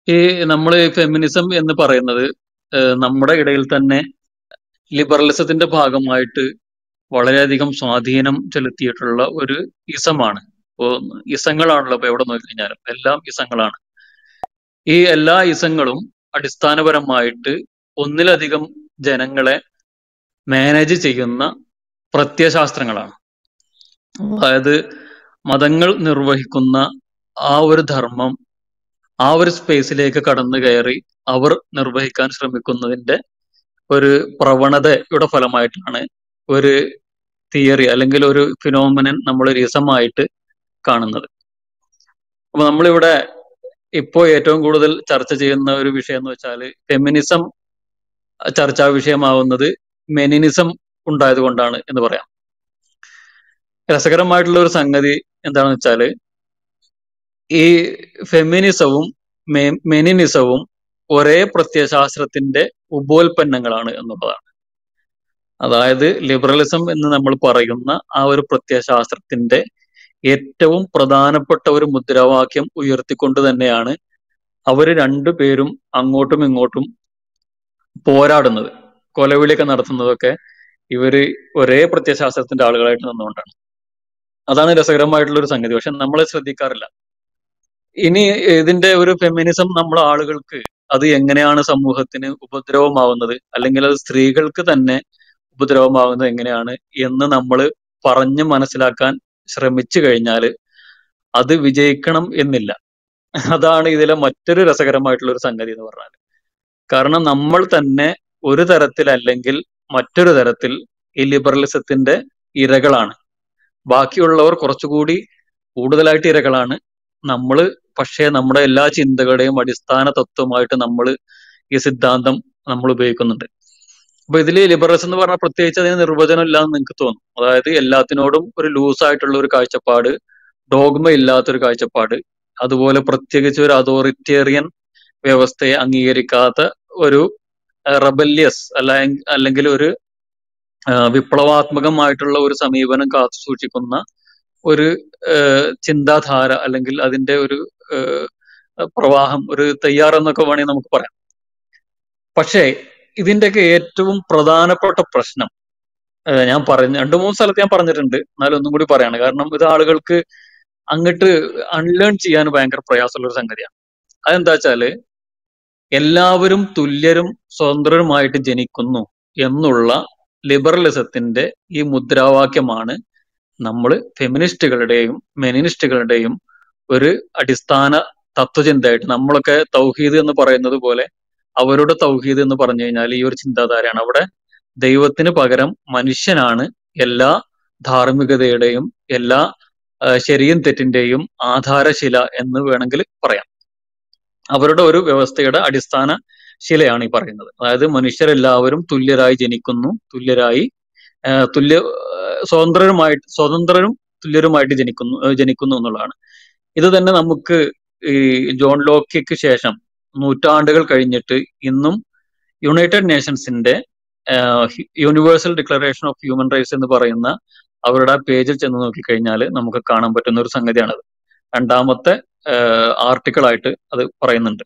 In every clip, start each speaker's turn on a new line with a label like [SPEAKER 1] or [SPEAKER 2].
[SPEAKER 1] ഈ നമ്മൾ ഫെമിനിസം എന്ന് പറയുന്നത് ഏഹ് നമ്മുടെ ഇടയിൽ തന്നെ ലിബറലിസത്തിന്റെ ഭാഗമായിട്ട് വളരെയധികം സ്വാധീനം ചെലുത്തിയിട്ടുള്ള ഒരു ഇസമാണ് ഇപ്പോ ഇസങ്ങളാണല്ലോ ഇപ്പൊ എവിടെ നോക്കിക്കഴിഞ്ഞാലും എല്ലാം ഇസങ്ങളാണ് ഈ എല്ലാ ഇസങ്ങളും അടിസ്ഥാനപരമായിട്ട് ഒന്നിലധികം ജനങ്ങളെ മാനേജ് ചെയ്യുന്ന പ്രത്യയശാസ്ത്രങ്ങളാണ് അതായത് മതങ്ങൾ നിർവഹിക്കുന്ന ആ ഒരു ധർമ്മം ആ ഒരു സ്പേസിലേക്ക് കടന്നു കയറി അവർ നിർവഹിക്കാൻ ശ്രമിക്കുന്നതിന്റെ ഒരു പ്രവണതയുടെ ഫലമായിട്ടാണ് ഒരു തിയറി അല്ലെങ്കിൽ ഒരു ഫിനോമിനൻ നമ്മൾ ഒരു ഇസമായിട്ട് കാണുന്നത് അപ്പൊ നമ്മളിവിടെ ഇപ്പോൾ ഏറ്റവും കൂടുതൽ ചർച്ച ചെയ്യുന്ന ഒരു വിഷയം എന്ന് വെച്ചാൽ ഫെമിനിസം ചർച്ചാ വിഷയമാവുന്നത് മെനിനിസം ഉണ്ടായത് കൊണ്ടാണ് എന്ന് പറയാം രസകരമായിട്ടുള്ള ഒരു സംഗതി എന്താണെന്ന് വെച്ചാല് ഈ ഫെമിനിസവും മെ- മെനിനിസവും ഒരേ പ്രത്യയശാസ്ത്രത്തിന്റെ ഉപോൽപ്പന്നങ്ങളാണ് എന്നുള്ളതാണ് അതായത് ലിബറലിസം എന്ന് നമ്മൾ പറയുന്ന ആ ഒരു പ്രത്യയശാസ്ത്രത്തിന്റെ ഏറ്റവും പ്രധാനപ്പെട്ട ഒരു മുദ്രാവാക്യം ഉയർത്തിക്കൊണ്ട് തന്നെയാണ് അവര് രണ്ടുപേരും അങ്ങോട്ടും ഇങ്ങോട്ടും പോരാടുന്നത് കൊലവിളിയൊക്കെ നടത്തുന്നതൊക്കെ ഇവര് ഒരേ പ്രത്യയശാസ്ത്രത്തിന്റെ ആളുകളായിട്ട് നിന്നുകൊണ്ടാണ് അതാണ് രസകരമായിട്ടുള്ള ഒരു സംഗതി പക്ഷെ നമ്മൾ ശ്രദ്ധിക്കാറില്ല ഇനി ഇതിന്റെ ഒരു ഫെമിനിസം നമ്മളെ ആളുകൾക്ക് അത് എങ്ങനെയാണ് സമൂഹത്തിന് ഉപദ്രവമാവുന്നത് അല്ലെങ്കിൽ അത് സ്ത്രീകൾക്ക് തന്നെ ഉപദ്രവമാവുന്നത് എങ്ങനെയാണ് എന്ന് നമ്മൾ പറഞ്ഞ് മനസ്സിലാക്കാൻ ശ്രമിച്ചു കഴിഞ്ഞാൽ അത് വിജയിക്കണം എന്നില്ല അതാണ് ഇതിലെ മറ്റൊരു രസകരമായിട്ടുള്ള ഒരു സംഗതി എന്ന് പറഞ്ഞാൽ കാരണം നമ്മൾ തന്നെ ഒരു തരത്തിൽ അല്ലെങ്കിൽ മറ്റൊരു തരത്തിൽ ഈ ലിബറലിസത്തിന്റെ ഇരകളാണ് ബാക്കിയുള്ളവർ കുറച്ചുകൂടി കൂടുതലായിട്ട് ഇരകളാണ് നമ്മൾ പക്ഷേ നമ്മുടെ എല്ലാ ചിന്തകളുടെയും അടിസ്ഥാന തത്വമായിട്ട് നമ്മൾ ഈ സിദ്ധാന്തം നമ്മൾ ഉപയോഗിക്കുന്നുണ്ട് അപ്പൊ ഇതിൽ ലിബറലിസം എന്ന് പറഞ്ഞാൽ പ്രത്യേകിച്ച് അതിന് നിർവചനം ഇല്ലാന്ന് നിങ്ങൾക്ക് തോന്നും അതായത് എല്ലാത്തിനോടും ഒരു ലൂസ് ആയിട്ടുള്ള ഒരു കാഴ്ചപ്പാട് ഡോഗ്മ ഇല്ലാത്തൊരു കാഴ്ചപ്പാട് അതുപോലെ പ്രത്യേകിച്ച് ഒരു അതോറിറ്റേറിയൻ വ്യവസ്ഥയെ അംഗീകരിക്കാത്ത ഒരു റബല്യസ് അല്ല അല്ലെങ്കിൽ ഒരു ആ, വിപ്ലവാത്മകമായിട്ടുള്ള ഒരു സമീപനം കാത്തു സൂക്ഷിക്കുന്ന ഒരു ഏഹ്, ചിന്താധാര അല്ലെങ്കിൽ അതിന്റെ ഒരു ഏഹ്, പ്രവാഹം ഒരു തയ്യാറെന്നൊക്കെ വേണമെങ്കിൽ നമുക്ക് പറയാം പക്ഷേ ഇതിന്റെയൊക്കെ ഏറ്റവും പ്രധാനപ്പെട്ട പ്രശ്നം ഏഹ്, ഞാൻ പറഞ്ഞ രണ്ടു മൂന്ന് സ്ഥലത്ത് ഞാൻ പറഞ്ഞിട്ടുണ്ട് എന്നാലും ഒന്നും കൂടി പറയാണ് കാരണം ഇത് ആളുകൾക്ക് അങ്ങോട്ട് അൺലേൺ ചെയ്യാൻ ഭയങ്കര പ്രയാസമുള്ള ഒരു സംഗതിയാണ് അതെന്താ വെച്ചാല് എല്ലാവരും തുല്യരും സ്വതന്ത്രരുമായിട്ട് ജനിക്കുന്നു എന്നുള്ള ലിബറലിസത്തിന്റെ ഈ മുദ്രാവാക്യമാണ് നമ്മൾ ഫെമിനിസ്റ്റുകളുടെയും മെനിനിസ്റ്റുകളുടെയും ഒരു അടിസ്ഥാന തത്വചിന്തയായിട്ട് നമ്മളൊക്കെ തൗഹീദ് എന്ന് പറയുന്നത് പോലെ അവരുടെ തൗഹീദ് എന്ന് പറഞ്ഞു കഴിഞ്ഞാൽ ഈ ഒരു ചിന്താധാരയാണ് അവിടെ ദൈവത്തിന് പകരം മനുഷ്യനാണ് എല്ലാ ധാർമ്മികതയുടെയും എല്ലാ ആ, ശരിയും തെറ്റിന്റെയും ആധാരശില എന്ന് വേണമെങ്കിൽ പറയാം അവരുടെ ഒരു വ്യവസ്ഥയുടെ അടിസ്ഥാന ശിലയാണ് ഈ പറയുന്നത് അതായത് മനുഷ്യരെല്ലാവരും തുല്യരായി ജനിക്കുന്നു തുല്യരായി ആ, തുല്യ ആ, സ്വതന്ത്രരുമായിട്ട് സ്വതന്ത്രരും തുല്യരുമായിട്ട് ജനിക്കുന്നു ആ, ജനിക്കുന്നു എന്നുള്ളതാണ് ഇത് തന്നെ നമുക്ക് ഈ ജോൺ ലോക്കിക്ക് ശേഷം നൂറ്റാണ്ടുകൾ കഴിഞ്ഞിട്ട് ഇന്നും യുണൈറ്റഡ് നേഷൻസിന്റെ Universal Declaration of Human Rights എന്ന് പറയുന്ന അവരുടെ ആ പേജിൽ ചെന്ന് നോക്കിക്കഴിഞ്ഞാൽ നമുക്ക് കാണാൻ പറ്റുന്ന ഒരു സംഗതിയാണത് രണ്ടാമത്തെ ആർട്ടിക്കിൾ ആയിട്ട് അത് പറയുന്നുണ്ട്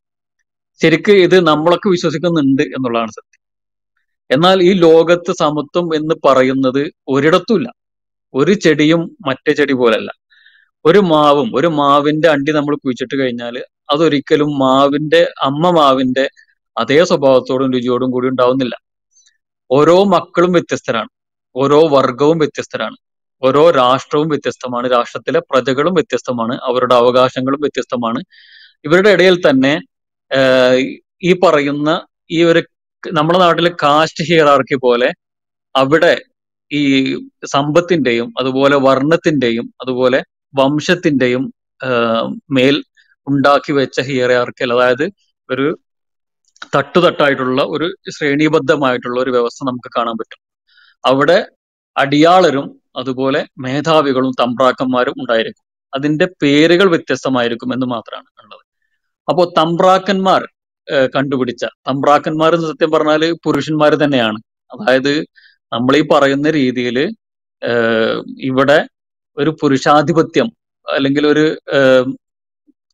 [SPEAKER 1] ശരിക്ക് ഇത് നമ്മളൊക്കെ വിശ്വസിക്കുന്നുണ്ട് എന്നുള്ളതാണ് സത്യം എന്നാൽ ഈ ലോകത്ത് സമത്വം എന്ന് പറയുന്നത് ഒരിടത്തുമില്ല ഒരു ചെടിയും മറ്റേ ചെടി പോലല്ല ഒരു മാവും ഒരു മാവിന്റെ അണ്ടി നമ്മൾ കുഴിച്ചിട്ട് കഴിഞ്ഞാൽ അതൊരിക്കലും മാവിന്റെ അമ്മ മാവിന്റെ അതേ സ്വഭാവത്തോടും രുചിയോടും കൂടി ഉണ്ടാവുന്നില്ല ഓരോ മക്കളും വ്യത്യസ്തരാണ് ഓരോ വർഗവും വ്യത്യസ്തരാണ് ഓരോ രാഷ്ട്രവും വ്യത്യസ്തമാണ് രാഷ്ട്രത്തിലെ പ്രജകളും വ്യത്യസ്തമാണ് അവരുടെ അവകാശങ്ങളും വ്യത്യസ്തമാണ് ഇവരുടെ ഇടയിൽ തന്നെ ആഹ് ഈ പറയുന്ന ഈ ഒരു നമ്മുടെ നാട്ടിലെ കാസ്റ്റ് ഹിയറാർക്കി പോലെ അവിടെ ഈ സമ്പത്തിന്റെയും അതുപോലെ വർണ്ണത്തിന്റെയും അതുപോലെ വംശത്തിന്റെയും ആഹ് മേൽ ഉണ്ടാക്കി വെച്ച ഹിയറാർക്കൽ അതായത് ഒരു തട്ടുതട്ടായിട്ടുള്ള ഒരു ശ്രേണീബദ്ധമായിട്ടുള്ള ഒരു വ്യവസ്ഥ നമുക്ക് കാണാൻ പറ്റും അവിടെ അടിയാളരും അതുപോലെ മേധാവികളും തമ്പ്രാക്കന്മാരും ഉണ്ടായിരിക്കും അതിന്റെ പേരുകൾ വ്യത്യസ്തമായിരിക്കും എന്ന് മാത്രമാണ് ഉള്ളത് അപ്പോ തമ്പ്രാക്കന്മാർ ഏഹ് കണ്ടുപിടിച്ച തമ്പ്രാക്കന്മാർ എന്ന് സത്യം പറഞ്ഞാൽ പുരുഷന്മാർ തന്നെയാണ് അതായത് നമ്മൾ ഈ പറയുന്ന രീതിയിൽ ഇവിടെ ഒരു പുരുഷാധിപത്യം അല്ലെങ്കിൽ ഒരു ഏഹ്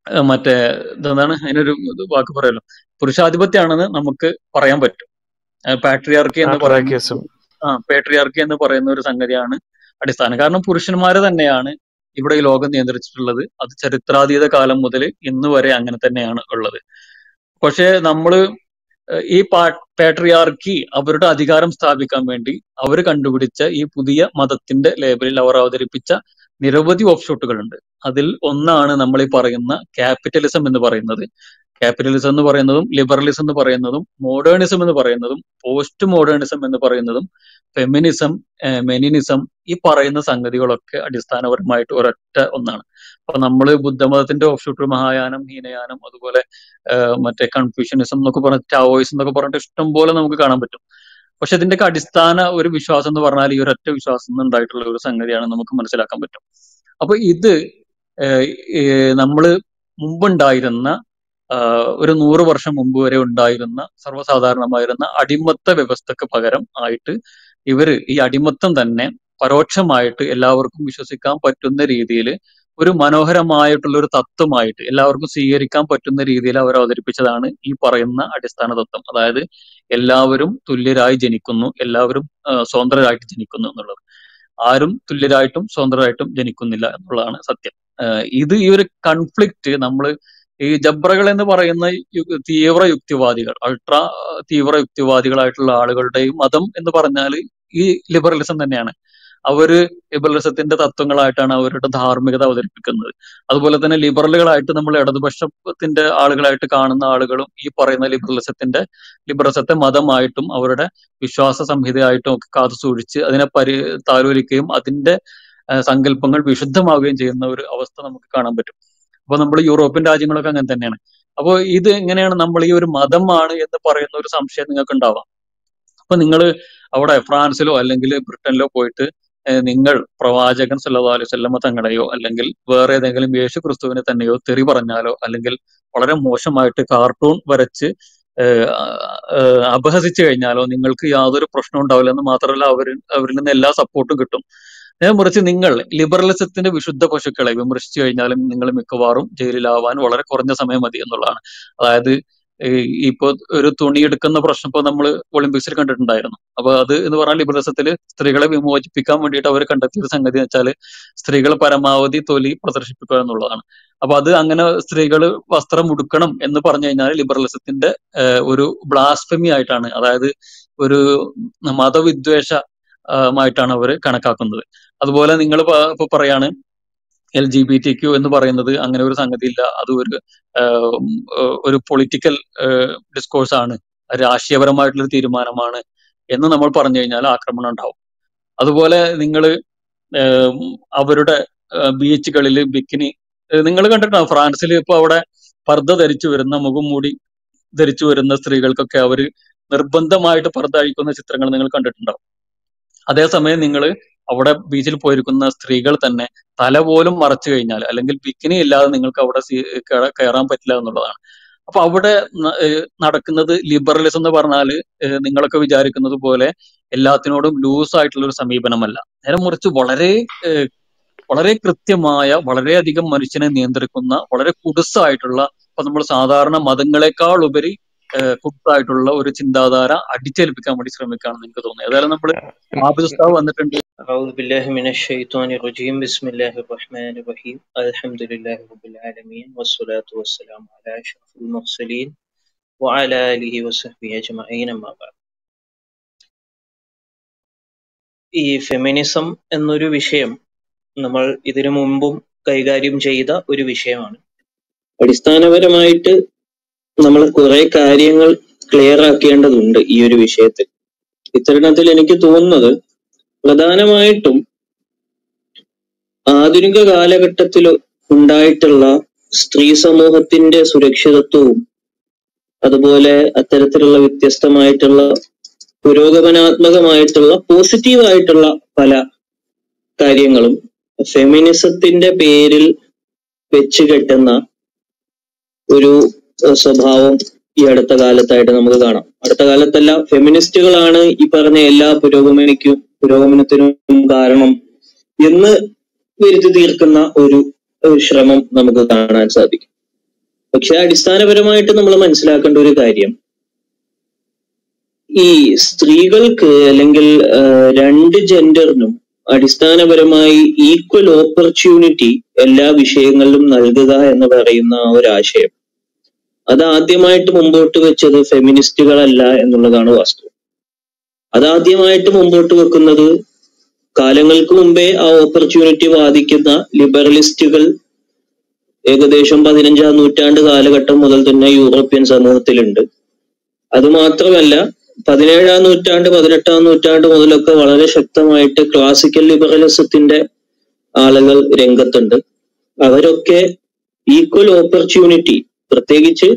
[SPEAKER 1] ഏഹ് മറ്റേ ഇതെന്താണ് അതിനൊരു ഇത് വാക്ക് പറയല്ലോ പുരുഷാധിപത്യമാണെന്ന് നമുക്ക് പറയാൻ പറ്റും പാട്രിയാർക്കി എന്ന് പറയുന്ന
[SPEAKER 2] പാട്രിയാർക്കിസം
[SPEAKER 1] ആ പേട്രിയാർക്കി എന്ന് പറയുന്ന ഒരു സംഗതിയാണ് അടിസ്ഥാനം കാരണം പുരുഷന്മാര് തന്നെയാണ് ഇവിടെ ഈ ലോകം നിയന്ത്രിച്ചിട്ടുള്ളത് അത് ചരിത്രാതീത കാലം മുതൽ ഇന്ന് വരെ അങ്ങനെ തന്നെയാണ് ഉള്ളത് പക്ഷേ നമ്മള് ഏഹ് ഈ പാ പാട്രിയാർക്കി അവരുടെ അധികാരം സ്ഥാപിക്കാൻ വേണ്ടി അവർ കണ്ടുപിടിച്ച ഈ പുതിയ മതത്തിന്റെ ലേബലിൽ അവർ അവതരിപ്പിച്ച നിരവധി ഓപ്ഷോട്ടുകൾ ഉണ്ട് അതിൽ ഒന്നാണ് നമ്മൾ ഈ പറയുന്ന ക്യാപിറ്റലിസം എന്ന് പറയുന്നത് ക്യാപിറ്റലിസം എന്ന് പറയുന്നതും ലിബറലിസം എന്ന് പറയുന്നതും മോഡേണിസം എന്ന് പറയുന്നതും പോസ്റ്റ് മോഡേണിസം എന്ന് പറയുന്നതും ഫെമിനിസം മെനിനിസം ഈ പറയുന്ന സംഗതികളൊക്കെ അടിസ്ഥാനപരമായിട്ട് ഒരൊറ്റ ഒന്നാണ് അപ്പൊ നമ്മള് ബുദ്ധമതത്തിന്റെ ഓഫ്ഷൂട്ട് മഹായാനം ഹീനയാനം അതുപോലെ ആഹ് മറ്റേ കൺഫ്യൂഷനിസം എന്നൊക്കെ പറഞ്ഞ ടാവോയിസം എന്നൊക്കെ പറഞ്ഞിട്ട് ഇഷ്ടം പോലെ നമുക്ക് കാണാൻ പറ്റും പക്ഷെ ഇതിന്റെയൊക്കെ അടിസ്ഥാന ഒരു വിശ്വാസം എന്ന് പറഞ്ഞാൽ ഈ ഒരൊറ്റ വിശ്വാസം നിന്ന് ഉണ്ടായിട്ടുള്ള ഒരു സംഗതിയാണ് നമുക്ക് മനസ്സിലാക്കാൻ പറ്റും അപ്പൊ ഇത് ഏഹ് ഏഹ് നമ്മള് മുമ്പുണ്ടായിരുന്ന ആഹ് ഒരു നൂറ് വർഷം മുമ്പ് വരെ ഉണ്ടായിരുന്ന സർവ്വസാധാരണമായിരുന്ന അടിമത്ത വ്യവസ്ഥക്ക് പകരം ആയിട്ട് ഇവര് ഈ അടിമത്തം തന്നെ പരോക്ഷമായിട്ട് എല്ലാവർക്കും വിശ്വസിക്കാൻ പറ്റുന്ന രീതിയിൽ ഒരു മനോഹരമായിട്ടുള്ള ഒരു തത്വമായിട്ട് എല്ലാവർക്കും സ്വീകരിക്കാൻ പറ്റുന്ന രീതിയിൽ അവർ അവതരിപ്പിച്ചതാണ് ഈ പറയുന്ന അടിസ്ഥാന തത്വം അതായത് എല്ലാവരും തുല്യരായി ജനിക്കുന്നു എല്ലാവരും ആഹ് സ്വതന്ത്രരായിട്ട് ജനിക്കുന്നു എന്നുള്ളത് ആരും തുല്യരായിട്ടും സ്വതന്ത്രരായിട്ടും ജനിക്കുന്നില്ല എന്നുള്ളതാണ് സത്യം ആഹ് ഇത് ഈ ഒരു കൺഫ്ലിക്റ്റ് നമ്മൾ ഈ ജബ്രകൾ എന്ന് പറയുന്ന യു- തീവ്ര യുക്തിവാദികൾ അൾട്രാ തീവ്ര യുക്തിവാദികളായിട്ടുള്ള ആളുകളുടെയും മതം എന്ന് പറഞ്ഞാൽ ഈ ലിബറലിസം തന്നെയാണ് അവര് ലിബറലിസത്തിന്റെ തത്വങ്ങളായിട്ടാണ് അവരുടെ ധാർമ്മികത അവതരിപ്പിക്കുന്നത് അതുപോലെ തന്നെ ലിബറലുകളായിട്ട് നമ്മൾ ഇടതുപക്ഷത്തിന്റെ ആളുകളായിട്ട് കാണുന്ന ആളുകളും ഈ പറയുന്ന ലിബറലിസത്തിന്റെ ലിബറലിസത്തെ മതമായിട്ടും അവരുടെ വിശ്വാസ സംഹിതയായിട്ടും ഒക്കെ കാത്തു സൂക്ഷിച്ച് അതിനെ പരി താലോലിക്കുകയും അതിന്റെ ആ, സങ്കല്പങ്ങൾ വിശുദ്ധമാവുകയും ചെയ്യുന്ന ഒരു അവസ്ഥ നമുക്ക് കാണാൻ പറ്റും അപ്പൊ നമ്മൾ യൂറോപ്യൻ രാജ്യങ്ങളൊക്കെ അങ്ങനെ തന്നെയാണ് അപ്പോൾ ഇത് എങ്ങനെയാണ് നമ്മൾ ഈ ഒരു മതമാണ് എന്ന് പറയുന്ന ഒരു സംശയം നിങ്ങൾക്ക് ഉണ്ടാവാം അപ്പൊ നിങ്ങൾ അവിടെ ഫ്രാൻസിലോ അല്ലെങ്കിൽ ബ്രിട്ടനിലോ പോയിട്ട് ഏഹ് നിങ്ങൾ പ്രവാചകൻ സല്ലല്ലാഹു അലൈഹി വസല്ലമ തങ്ങളെയോ അല്ലെങ്കിൽ വേറെ ഏതെങ്കിലും യേശു ക്രിസ്തുവിനെ തന്നെയോ തെറി പറഞ്ഞാലോ അല്ലെങ്കിൽ വളരെ മോശമായിട്ട് കാർട്ടൂൺ വരച്ച് ഏഹ് ഏഹ് അപഹസിച്ചു കഴിഞ്ഞാലോ നിങ്ങൾക്ക് യാതൊരു പ്രശ്നവും ഉണ്ടാവില്ല എന്ന് മാത്രമല്ല അവർ അവരിൽ നിന്ന് എല്ലാ സപ്പോർട്ടും കിട്ടും നേരെ മറിച്ച് നിങ്ങൾ ലിബറലിസത്തിന്റെ വിശുദ്ധ പശുക്കളെ വിമർശിച്ചു കഴിഞ്ഞാലും നിങ്ങൾ മിക്കവാറും ജയിലിലാവാൻ വളരെ കുറഞ്ഞ സമയം മതി എന്നുള്ളതാണ് അതായത് ഈ ഇപ്പൊ ഒരു തുണി എടുക്കുന്ന പ്രശ്നം ഇപ്പൊ നമ്മൾ ഒളിമ്പിക്സിൽ കണ്ടിട്ടുണ്ടായിരുന്നു അപ്പൊ അത് എന്ന് പറഞ്ഞാൽ ലിബറലിസത്തിൽ സ്ത്രീകളെ വിമോചിപ്പിക്കാൻ വേണ്ടിയിട്ട് അവർ കണ്ടെത്തിയ ഒരു സംഗതി എന്ന് വെച്ചാൽ സ്ത്രീകൾ പരമാവധി തൊലി പ്രദർശിപ്പിക്കുക എന്നുള്ളതാണ് അപ്പൊ അത് അങ്ങനെ സ്ത്രീകൾ വസ്ത്രം ഉടുക്കണം എന്ന് പറഞ്ഞു കഴിഞ്ഞാൽ ലിബറലിസത്തിന്റെ ഏഹ്, ഒരു ബ്ലാസ്ഫമി ആയിട്ടാണ് അതായത് ഒരു മതവിദ്വേഷ ആഹ് മായിട്ടാണ് അവർ കണക്കാക്കുന്നത് അതുപോലെ നിങ്ങൾ ഇപ്പൊ പറയാണ് L G B T Q എന്ന് പറയുന്നത് അങ്ങനെ ഒരു സംഗതി ഇല്ല അത് ഒരു ആഹ് ഉം, ഏഹ് ഒരു പൊളിറ്റിക്കൽ ഡിസ്കോഴ്സ് ആണ് രാഷ്ട്രീയപരമായിട്ടുള്ള ഒരു തീരുമാനമാണ് എന്ന് നമ്മൾ പറഞ്ഞു കഴിഞ്ഞാൽ ആക്രമണം ഉണ്ടാവും അതുപോലെ നിങ്ങൾ അവരുടെ ബീച്ചുകളിൽ ബിക്കിനി നിങ്ങൾ കണ്ടിട്ടുണ്ടാവും ഫ്രാൻസിൽ ഇപ്പൊ അവിടെ പർദ്ദ ധരിച്ചു വരുന്ന മുഖം മൂടി ധരിച്ചു വരുന്ന സ്ത്രീകൾക്കൊക്കെ അവര് നിർബന്ധമായിട്ട് പർദ്ദ അഴിക്കുന്ന ചിത്രങ്ങൾ നിങ്ങൾ കണ്ടിട്ടുണ്ടാവും അതേസമയം നിങ്ങൾ അവിടെ ബീച്ചിൽ പോയിരിക്കുന്ന സ്ത്രീകൾ തന്നെ തല പോലും മറച്ചു കഴിഞ്ഞാൽ അല്ലെങ്കിൽ ബിക്കിനി ഇല്ലാതെ നിങ്ങൾക്ക് അവിടെ സീ- കയറ- കയറാൻ പറ്റില്ല എന്നുള്ളതാണ് അപ്പൊ അവിടെ ന- ഏഹ് നടക്കുന്നത് ലിബറലിസം എന്ന് പറഞ്ഞാൽ നിങ്ങളൊക്കെ വിചാരിക്കുന്നത് പോലെ എല്ലാത്തിനോടും ലൂസ് ആയിട്ടുള്ള ഒരു സമീപനമല്ല നേരെ മറിച്ച് വളരെ ഏഹ് വളരെ കൃത്യമായ വളരെയധികം മനുഷ്യനെ നിയന്ത്രിക്കുന്ന വളരെ കുടുസായിട്ടുള്ള ഇപ്പൊ നമ്മൾ സാധാരണ മതങ്ങളെക്കാൾ ഉപരി ഏഹ് കുടുസായിട്ടുള്ള ഒരു ചിന്താധാര അടിച്ചേൽപ്പിക്കാൻ വേണ്ടി ശ്രമിക്കുകയാണെന്ന് എനിക്ക് തോന്നുന്നു ഏതായാലും നമ്മൾ ആബിദ് ഉസ്താദ് വന്നിട്ടുണ്ട്
[SPEAKER 3] أعوذ بالله من الشيطان الرجيم بسم الله الرحمن الرحيم الحمد لله رب العالمين والصلاة والسلام على أشرف المرسلين وعلى آله وصحبه أجمعين أما بعد ഈ ഫെമിനിസം എന്നൊരു വിഷയം നമ്മൾ ഇതിനു മുമ്പും കൈകാര്യം ചെയ്ത ഒരു വിഷയമാണ് അടിസ്ഥാനപരമായിട്ട് നമ്മൾ കുറെ കാര്യങ്ങൾ ക്ലിയർ ആക്കേണ്ടതുണ്ട് ഈ ഒരു വിഷയത്തിൽ ഇത്തരുണത്തിൽ എനിക്ക് തോന്നുന്നത് പ്രധാനമായിട്ടും ആധുനിക കാലഘട്ടത്തിൽ ഉണ്ടായിട്ടുള്ള സ്ത്രീ സമൂഹത്തിന്റെ സുരക്ഷിതത്വവും അതുപോലെ അത്തരത്തിലുള്ള വ്യത്യസ്തമായിട്ടുള്ള പുരോഗമനാത്മകമായിട്ടുള്ള പോസിറ്റീവായിട്ടുള്ള പല കാര്യങ്ങളും ഫെമിനിസത്തിന്റെ പേരിൽ വെച്ച് കെട്ടുന്ന ഒരു ഏഹ്, സ്വഭാവം ഈ അടുത്ത കാലത്തായിട്ട് നമുക്ക് കാണാം അടുത്ത കാലത്തല്ല ഫെമിനിസ്റ്റുകളാണ് ഈ പറഞ്ഞ എല്ലാ പുരോഗമനയ്ക്കും പുരോഗമനത്തിനും കാരണം എന്ന് വരുത്തി തീർക്കുന്ന ഒരു ഒരു ശ്രമം നമുക്ക് കാണാൻ സാധിക്കും പക്ഷെ അടിസ്ഥാനപരമായിട്ട് നമ്മൾ മനസ്സിലാക്കേണ്ട ഒരു കാര്യം ഈ സ്ത്രീകൾക്ക് അല്ലെങ്കിൽ ആ, രണ്ട് ജെൻഡറിനും അടിസ്ഥാനപരമായി ഈക്വൽ ഓപ്പർച്യൂണിറ്റി എല്ലാ വിഷയങ്ങളിലും നൽകുക എന്ന് പറയുന്ന ആ ഒരു ആശയം അത് ആദ്യമായിട്ട് മുമ്പോട്ട് വെച്ചത് ഫെമിനിസ്റ്റുകളല്ല എന്നുള്ളതാണ് വാസ്തവം അതാദ്യമായിട്ട് മുമ്പോട്ട് വെക്കുന്നത് കാലങ്ങൾക്ക് മുമ്പേ ആ ഓപ്പർച്യൂണിറ്റി വാദിക്കുന്ന ലിബറലിസ്റ്റുകൾ ഏകദേശം പതിനഞ്ചാം നൂറ്റാണ്ട് കാലഘട്ടം മുതൽ തന്നെ യൂറോപ്യൻ സമൂഹത്തിലുണ്ട് അത് മാത്രമല്ല പതിനേഴാം നൂറ്റാണ്ട് പതിനെട്ടാം നൂറ്റാണ്ട് മുതലൊക്കെ വളരെ ശക്തമായിട്ട് ക്ലാസിക്കൽ ലിബറലിസത്തിന്റെ ആളുകൾ രംഗത്തുണ്ട് അവരൊക്കെ ഈക്വൽ ഓപ്പർച്യൂണിറ്റി പ്രത്യേകിച്ച്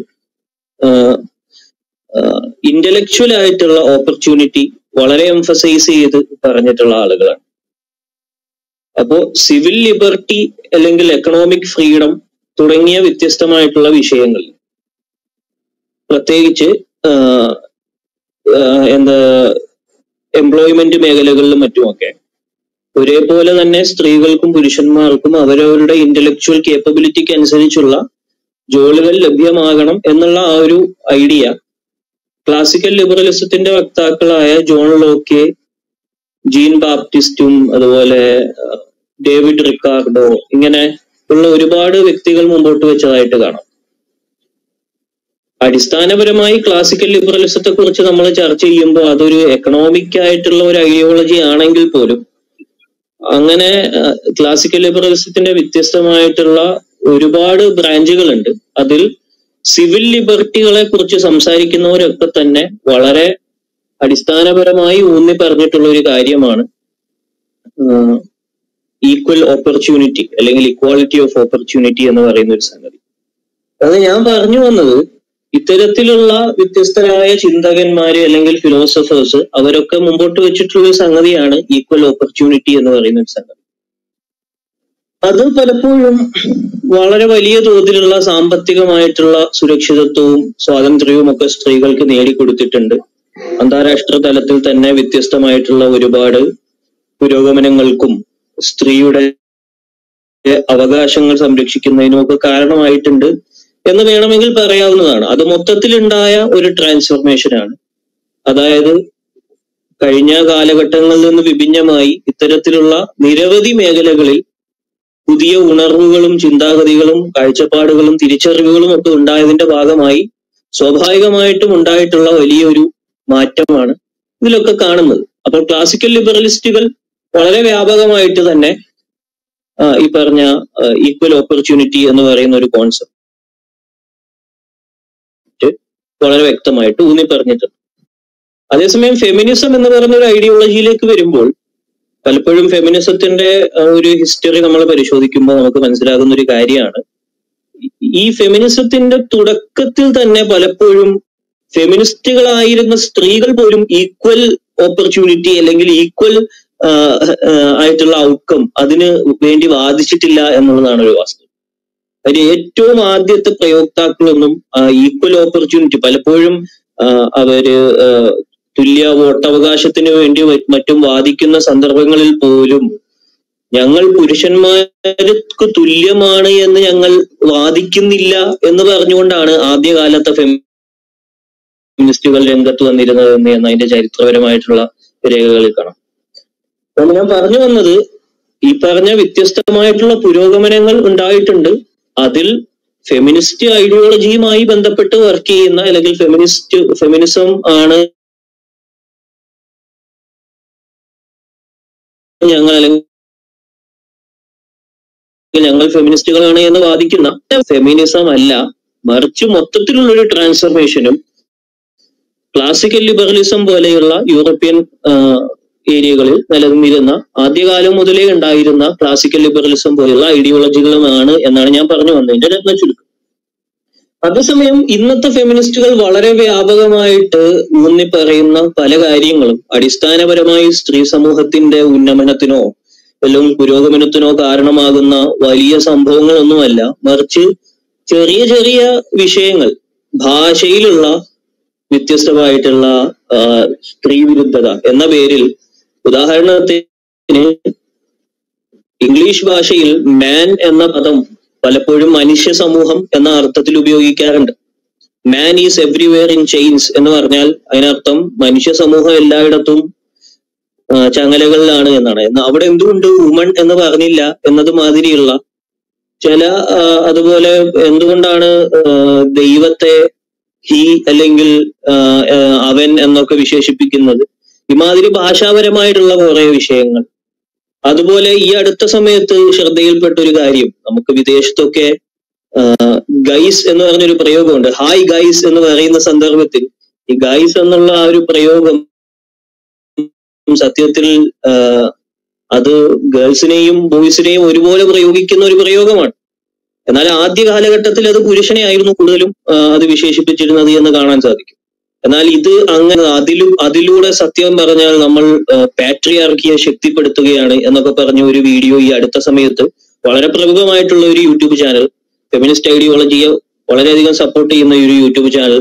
[SPEAKER 3] ഇന്റലക്ച്വൽ ആയിട്ടുള്ള ഓപ്പർച്യൂണിറ്റി വളരെ എംഫസൈസ് ചെയ്ത് പറഞ്ഞിട്ടുള്ള ആളുകളാണ് അപ്പോ സിവിൽ ലിബർട്ടി അല്ലെങ്കിൽ എക്കണോമിക് ഫ്രീഡം തുടങ്ങിയ വ്യത്യസ്തമായിട്ടുള്ള വിഷയങ്ങൾ പ്രത്യേകിച്ച് ആഹ്, ആഹ്, എന്താ എംപ്ലോയ്മെന്റ് മേഖലകളിലും മറ്റുമൊക്കെ ഒരേപോലെ തന്നെ സ്ത്രീകൾക്കും പുരുഷന്മാർക്കും അവരവരുടെ ഇന്റലക്ച്വൽ കേപ്പബിലിറ്റിക്ക് അനുസരിച്ചുള്ള ജോലികൾ ലഭ്യമാകണം എന്നുള്ള ആ ഒരു ഐഡിയ ക്ലാസിക്കൽ ലിബറലിസത്തിന്റെ വക്താക്കളായ ജോൺ ലോക്കെ ജീൻ ബാപ്റ്റിസ്റ്റും അതുപോലെ അഹ്, ഡേവിഡ് റിക്കാർഡോ ഇങ്ങനെ ഉള്ള ഒരുപാട് വ്യക്തികൾ മുമ്പോട്ട് വെച്ചതായിട്ട് കാണാം അടിസ്ഥാനപരമായി ക്ലാസിക്കൽ ലിബറലിസത്തെ കുറിച്ച് നമ്മൾ ചർച്ച ചെയ്യുമ്പോൾ അതൊരു എക്കണോമിക് ആയിട്ടുള്ള ഒരു ഐഡിയോളജി ആണെങ്കിൽ പോലും അങ്ങനെ ക്ലാസിക്കൽ ലിബറലിസത്തിന്റെ വ്യത്യസ്തമായിട്ടുള്ള ഒരുപാട് ബ്രാഞ്ചുകളുണ്ട് അതിൽ സിവിൽ ലിബർട്ടികളെ കുറിച്ച് സംസാരിക്കുന്നവരൊക്കെ തന്നെ വളരെ അടിസ്ഥാനപരമായി ഊന്നി പറഞ്ഞിട്ടുള്ള ഒരു കാര്യമാണ് ഈക്വൽ ഓപ്പർച്യൂണിറ്റി അല്ലെങ്കിൽ ഇക്വാളിറ്റി ഓഫ് ഓപ്പർച്യൂണിറ്റി എന്ന് പറയുന്ന ഒരു സംഗതി അത് ഞാൻ പറഞ്ഞു വന്നത് ഇത്തരത്തിലുള്ള വ്യത്യസ്തരായ ചിന്തകന്മാര് അല്ലെങ്കിൽ ഫിലോസഫേഴ്സ് അവരൊക്കെ മുമ്പോട്ട് വെച്ചിട്ടുള്ള ഒരു സംഗതിയാണ് ഈക്വൽ ഓപ്പർച്യൂണിറ്റി എന്ന് പറയുന്ന ഒരു സംഗതി അത് പലപ്പോഴും വളരെ വലിയ തോതിലുള്ള സാമ്പത്തികമായിട്ടുള്ള സുരക്ഷിതത്വവും സ്വാതന്ത്ര്യവും ഒക്കെ സ്ത്രീകൾക്ക് നേടിക്കൊടുത്തിട്ടുണ്ട് അന്താരാഷ്ട്ര തലത്തിൽ തന്നെ വ്യത്യസ്തമായിട്ടുള്ള ഒരുപാട് പുരോഗമനങ്ങൾക്കും സ്ത്രീയുടെ അവകാശങ്ങൾ സംരക്ഷിക്കുന്നതിനും ഒക്കെ കാരണമായിട്ടുണ്ട് എന്ന് വേണമെങ്കിൽ പറയാവുന്നതാണ് അത് മൊത്തത്തിലുണ്ടായ ഒരു ട്രാൻസ്ഫോർമേഷൻ ആണ് അതായത് കഴിഞ്ഞ കാലഘട്ടങ്ങളിൽ നിന്ന് വിഭിന്നമായി ഇത്തരത്തിലുള്ള നിരവധി മേഖലകളിൽ പുതിയ ഉണർവുകളും ചിന്താഗതികളും കാഴ്ചപ്പാടുകളും തിരിച്ചറിവുകളും ഒക്കെ ഉണ്ടായതിന്റെ ഭാഗമായി സ്വാഭാവികമായിട്ടും ഉണ്ടായിട്ടുള്ള വലിയൊരു മാറ്റമാണ് ഇതിലൊക്കെ കാണുന്നത് അപ്പോൾ ക്ലാസിക്കൽ ലിബറലിസ്റ്റുകൾ വളരെ വ്യാപകമായിട്ട് തന്നെ ആ, ഈ പറഞ്ഞ ഈക്വൽ ഓപ്പർച്യൂണിറ്റി എന്ന് പറയുന്ന ഒരു കോൺസെപ്റ്റ് വളരെ വ്യക്തമായിട്ട് ഊന്നി പറഞ്ഞിട്ടുണ്ട് അതേസമയം ഫെമിനിസം എന്ന് പറയുന്ന ഒരു ഐഡിയോളജിയിലേക്ക് വരുമ്പോൾ പലപ്പോഴും ഫെമിനിസത്തിന്റെ ആ, ഒരു ഹിസ്റ്ററി നമ്മൾ പരിശോധിക്കുമ്പോൾ നമുക്ക് മനസ്സിലാകുന്ന ഒരു കാര്യമാണ് ഈ ഫെമിനിസത്തിന്റെ തുടക്കത്തിൽ തന്നെ പലപ്പോഴും ഫെമിനിസ്റ്റുകളായിരുന്ന സ്ത്രീകൾ പോലും ഈക്വൽ ഓപ്പർച്യൂണിറ്റി അല്ലെങ്കിൽ ഈക്വൽ ആയിട്ടുള്ള ഔട്ട്കം അതിന് വേണ്ടി വാദിച്ചിട്ടില്ല എന്നുള്ളതാണ് ഒരു വാസ്തവം അതിൽ ഏറ്റവും ആദ്യത്തെ പ്രയോക്താക്കളൊന്നും ഈക്വൽ ഓപ്പർച്യൂണിറ്റി പലപ്പോഴും ആ, അവര് ആ, തുല്യ വോട്ടവകാശത്തിന് വേണ്ടി മ- മറ്റും വാദിക്കുന്ന സന്ദർഭങ്ങളിൽ പോലും ഞങ്ങൾ പുരുഷന്മാർക്ക് തുല്യമാണ് എന്ന് ഞങ്ങൾ വാദിക്കുന്നില്ല എന്ന് പറഞ്ഞുകൊണ്ടാണ് ആദ്യകാലത്തെ ഫെമിനിസ്റ്റുകൾ രംഗത്ത് വന്നിരുന്നത് എന്ന് എന്ന് അതിന്റെ ചരിത്രപരമായിട്ടുള്ള രേഖകളിൽ കാണാം അപ്പോൾ ഞാൻ പറഞ്ഞു വന്നത് ഈ പറഞ്ഞ വ്യത്യസ്തമായിട്ടുള്ള പുരോഗമനങ്ങൾ ഉണ്ടായിട്ടുണ്ട് അതിൽ ഫെമിനിസ്റ്റ് ഐഡിയോളജിയുമായി ബന്ധപ്പെട്ട് വർക്ക് ചെയ്യുന്ന അല്ലെങ്കിൽ ഫെമിനിസ്റ്റ് ഫെമിനിസം ആണ് ഞങ്ങൾ അല്ലെങ്കിൽ ഞങ്ങൾ ഫെമിനിസ്റ്റുകളാണ് എന്ന് വാദിക്കുന്ന ഫെമിനിസം അല്ല മറിച്ച് മൊത്തത്തിലുള്ള ഒരു ട്രാൻസ്ഫർമേഷനും ക്ലാസിക്കൽ ലിബറലിസം പോലെയുള്ള യൂറോപ്യൻ ആ, ഏരിയകളിൽ നിലനിന്നിരുന്ന ആദ്യകാലം മുതലേ ഉണ്ടായിരുന്ന ക്ലാസിക്കൽ ലിബറലിസം പോലെയുള്ള ഐഡിയോളജികളുമാണ് എന്നാണ് ഞാൻ പറഞ്ഞു വന്നതിന്റെ രത്ന ചുരുക്കം അതേസമയം ഇന്നത്തെ ഫെമിനിസ്റ്റുകൾ വളരെ വ്യാപകമായിട്ട് ഊന്നി പറയുന്ന പല കാര്യങ്ങളും അടിസ്ഥാനപരമായി സ്ത്രീ സമൂഹത്തിന്റെ ഉന്നമനത്തിനോ അല്ലെങ്കിൽ പുരോഗമനത്തിനോ കാരണമാകുന്ന വലിയ സംഭവങ്ങളൊന്നുമല്ല മറിച്ച് ചെറിയ ചെറിയ വിഷയങ്ങൾ ഭാഷയിലുള്ള വ്യത്യസ്തമായിട്ടുള്ള ആ, സ്ത്രീ വിരുദ്ധത എന്ന പേരിൽ ഉദാഹരണത്തിന് ഇംഗ്ലീഷ് ഭാഷയിൽ മാൻ എന്ന പദം പലപ്പോഴും മനുഷ്യ സമൂഹം എന്ന അർത്ഥത്തിൽ ഉപയോഗിക്കാറുണ്ട് man is everywhere in chains എന്ന് പറഞ്ഞാൽ അതിനർത്ഥം മനുഷ്യ സമൂഹം എല്ലായിടത്തും ആ, ചങ്ങലകളിലാണ് എന്നാണ് എന്നാൽ അവിടെ എന്തുകൊണ്ട് വുമൺ എന്ന് പറഞ്ഞില്ല എന്നത് മാതിരിയുള്ള ചില ആ, അതുപോലെ എന്തുകൊണ്ടാണ് ആ, ദൈവത്തെ ഹി അല്ലെങ്കിൽ ആ, ആ, അവൻ എന്നൊക്കെ വിശേഷിപ്പിക്കുന്നത് ഇമാതിരി ഭാഷാപരമായിട്ടുള്ള കുറെ വിഷയങ്ങൾ അതുപോലെ ഈ അടുത്ത സമയത്ത് ശ്രദ്ധയിൽപ്പെട്ട ഒരു കാര്യം നമുക്ക് വിദേശത്തൊക്കെ ഗൈസ് എന്ന് പറഞ്ഞൊരു പ്രയോഗമുണ്ട് ഹായ് ഗൈസ് എന്ന് പറയുന്ന സന്ദർഭത്തിൽ ഈ ഗൈസ് എന്നുള്ള ആ ഒരു പ്രയോഗം സത്യത്തിൽ ആ, അത് ഗേൾസിനെയും ബോയ്സിനെയും ഒരുപോലെ പ്രയോഗിക്കുന്ന ഒരു പ്രയോഗമാണ് എന്നാൽ ആദ്യ കാലഘട്ടത്തിൽ അത് പുരുഷനെ ആയിരുന്നു കൂടുതലും ആ, അത് വിശേഷിപ്പിച്ചിരുന്നത് എന്ന് കാണാൻ സാധിക്കും എന്നാൽ ഇത് അങ്ങനെ അതിലും അതിലൂടെ സത്യം പറഞ്ഞാൽ നമ്മൾ പാട്രിയാർക്കിയെ ശക്തിപ്പെടുത്തുകയാണ് എന്നൊക്കെ പറഞ്ഞ ഒരു വീഡിയോ ഈ അടുത്ത സമയത്ത് വളരെ പ്രമുഖമായിട്ടുള്ള ഒരു യൂട്യൂബ് ചാനൽ ഫെമിനിസ്റ്റ് ഐഡിയോളജിയെ വളരെയധികം സപ്പോർട്ട് ചെയ്യുന്ന ഒരു യൂട്യൂബ് ചാനൽ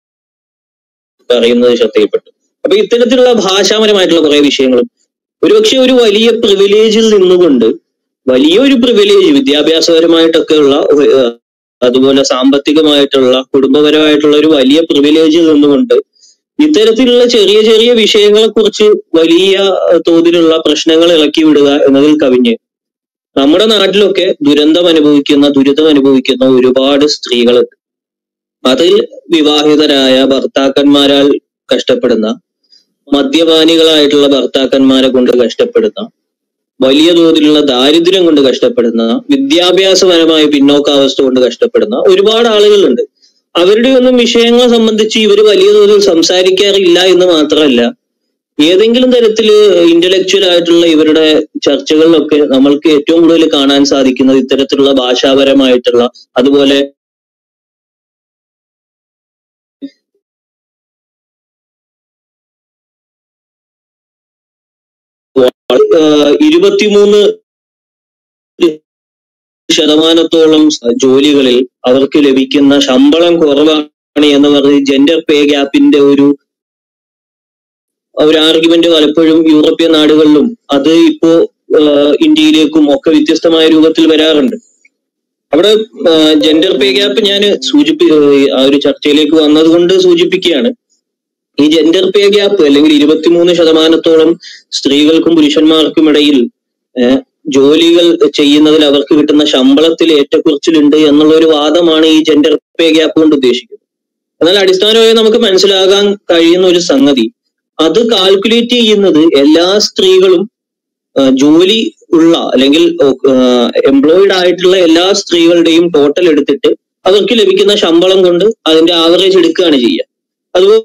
[SPEAKER 3] പറയുന്നത് ശ്രദ്ധയിൽപ്പെട്ടു അപ്പൊ ഇത്തരത്തിലുള്ള ഭാഷാപരമായിട്ടുള്ള കുറെ വിഷയങ്ങളും ഒരുപക്ഷെ ഒരു വലിയ പ്രിവിലേജിൽ നിന്നുകൊണ്ട് വലിയൊരു പ്രിവിലേജ് വിദ്യാഭ്യാസപരമായിട്ടൊക്കെ ഉള്ള ഏഹ്, അതുപോലെ സാമ്പത്തികമായിട്ടുള്ള കുടുംബപരമായിട്ടുള്ള ഒരു വലിയ പ്രിവിലേജിൽ നിന്നുകൊണ്ട് ഇത്തരത്തിലുള്ള ചെറിയ ചെറിയ വിഷയങ്ങളെ കുറിച്ച് വലിയ ഏഹ്, തോതിലുള്ള പ്രശ്നങ്ങൾ ഇളക്കി വിടുക എന്നതിൽ കവിഞ്ഞ് നമ്മുടെ നാട്ടിലൊക്കെ ദുരന്തം അനുഭവിക്കുന്ന ദുരിതം അനുഭവിക്കുന്ന ഒരുപാട് സ്ത്രീകളുണ്ട് അതിൽ വിവാഹിതരായ ഭർത്താക്കന്മാരാൽ കഷ്ടപ്പെടുന്ന മദ്യപാനികളായിട്ടുള്ള ഭർത്താക്കന്മാരെ കൊണ്ട് കഷ്ടപ്പെടുന്ന വലിയ തോതിലുള്ള ദാരിദ്ര്യം കൊണ്ട് കഷ്ടപ്പെടുന്ന വിദ്യാഭ്യാസപരമായ പിന്നോക്കാവസ്ഥ കൊണ്ട് കഷ്ടപ്പെടുന്ന ഒരുപാട് ആളുകളുണ്ട് അവരുടെ ഒന്നും വിഷയങ്ങളെ സംബന്ധിച്ച് ഇവർ വലിയ തോതിൽ സംസാരിക്കാറില്ല എന്ന് മാത്രമല്ല ഏതെങ്കിലും തരത്തില് ഇന്റലക്ച്വൽ ആയിട്ടുള്ള ഇവരുടെ ചർച്ചകളിലൊക്കെ നമ്മൾക്ക് ഏറ്റവും കൂടുതൽ കാണാൻ സാധിക്കുന്നത് ഇത്തരത്തിലുള്ള ഭാഷാപരമായിട്ടുള്ള അതുപോലെ ആഹ് ഇരുപത്തിമൂന്ന് ശതമാനത്തോളം ജോലികളിൽ അവർക്ക് ലഭിക്കുന്ന ശമ്പളം കുറവാണ് എന്ന് പറഞ്ഞ് ജെൻഡർ പേ ഗ്യാപ്പിന്റെ ഒരു ഒരു ആർഗ്യുമെന്റ് പലപ്പോഴും യൂറോപ്യൻ നാടുകളിലും അത് ഇപ്പോ ആഹ് ഇന്ത്യയിലേക്കും ഒക്കെ വ്യത്യസ്തമായ രൂപത്തിൽ വരാറുണ്ട് അവിടെ ജെൻഡർ പേ ഗ്യാപ്പ് ഞാൻ സൂചിപ്പി ആ ഒരു ചർച്ചയിലേക്ക് വന്നതുകൊണ്ട് സൂചിപ്പിക്കുകയാണ് ഈ ജെൻഡർ പേ ഗ്യാപ്പ് അല്ലെങ്കിൽ ഇരുപത്തിമൂന്ന് ശതമാനത്തോളം സ്ത്രീകൾക്കും പുരുഷന്മാർക്കും ഇടയിൽ ഏഹ്, ജോലികൾ ചെയ്യുന്നതിൽ അവർക്ക് കിട്ടുന്ന ശമ്പളത്തിൽ ഏറ്റക്കുറച്ചിലുണ്ട് എന്നുള്ള ഒരു വാദമാണ് ഈ ജെൻഡർ പേ ഗ്യാപ്പ് കൊണ്ട് ഉദ്ദേശിക്കുന്നത് എന്നാൽ അടിസ്ഥാനമായി നമുക്ക് മനസ്സിലാകാൻ കഴിയുന്ന ഒരു സംഗതി അത് കാൽക്കുലേറ്റ് ചെയ്യുന്നത് എല്ലാ സ്ത്രീകളും ആ, ജോലി ഉള്ള അല്ലെങ്കിൽ എംപ്ലോയിഡ് ആയിട്ടുള്ള എല്ലാ സ്ത്രീകളുടെയും ടോട്ടൽ എടുത്തിട്ട് അവർക്ക് ലഭിക്കുന്ന ശമ്പളം കൊണ്ട് അതിന്റെ ആവറേജ് എടുക്കുകയാണ് ചെയ്യുക അതുപോലെ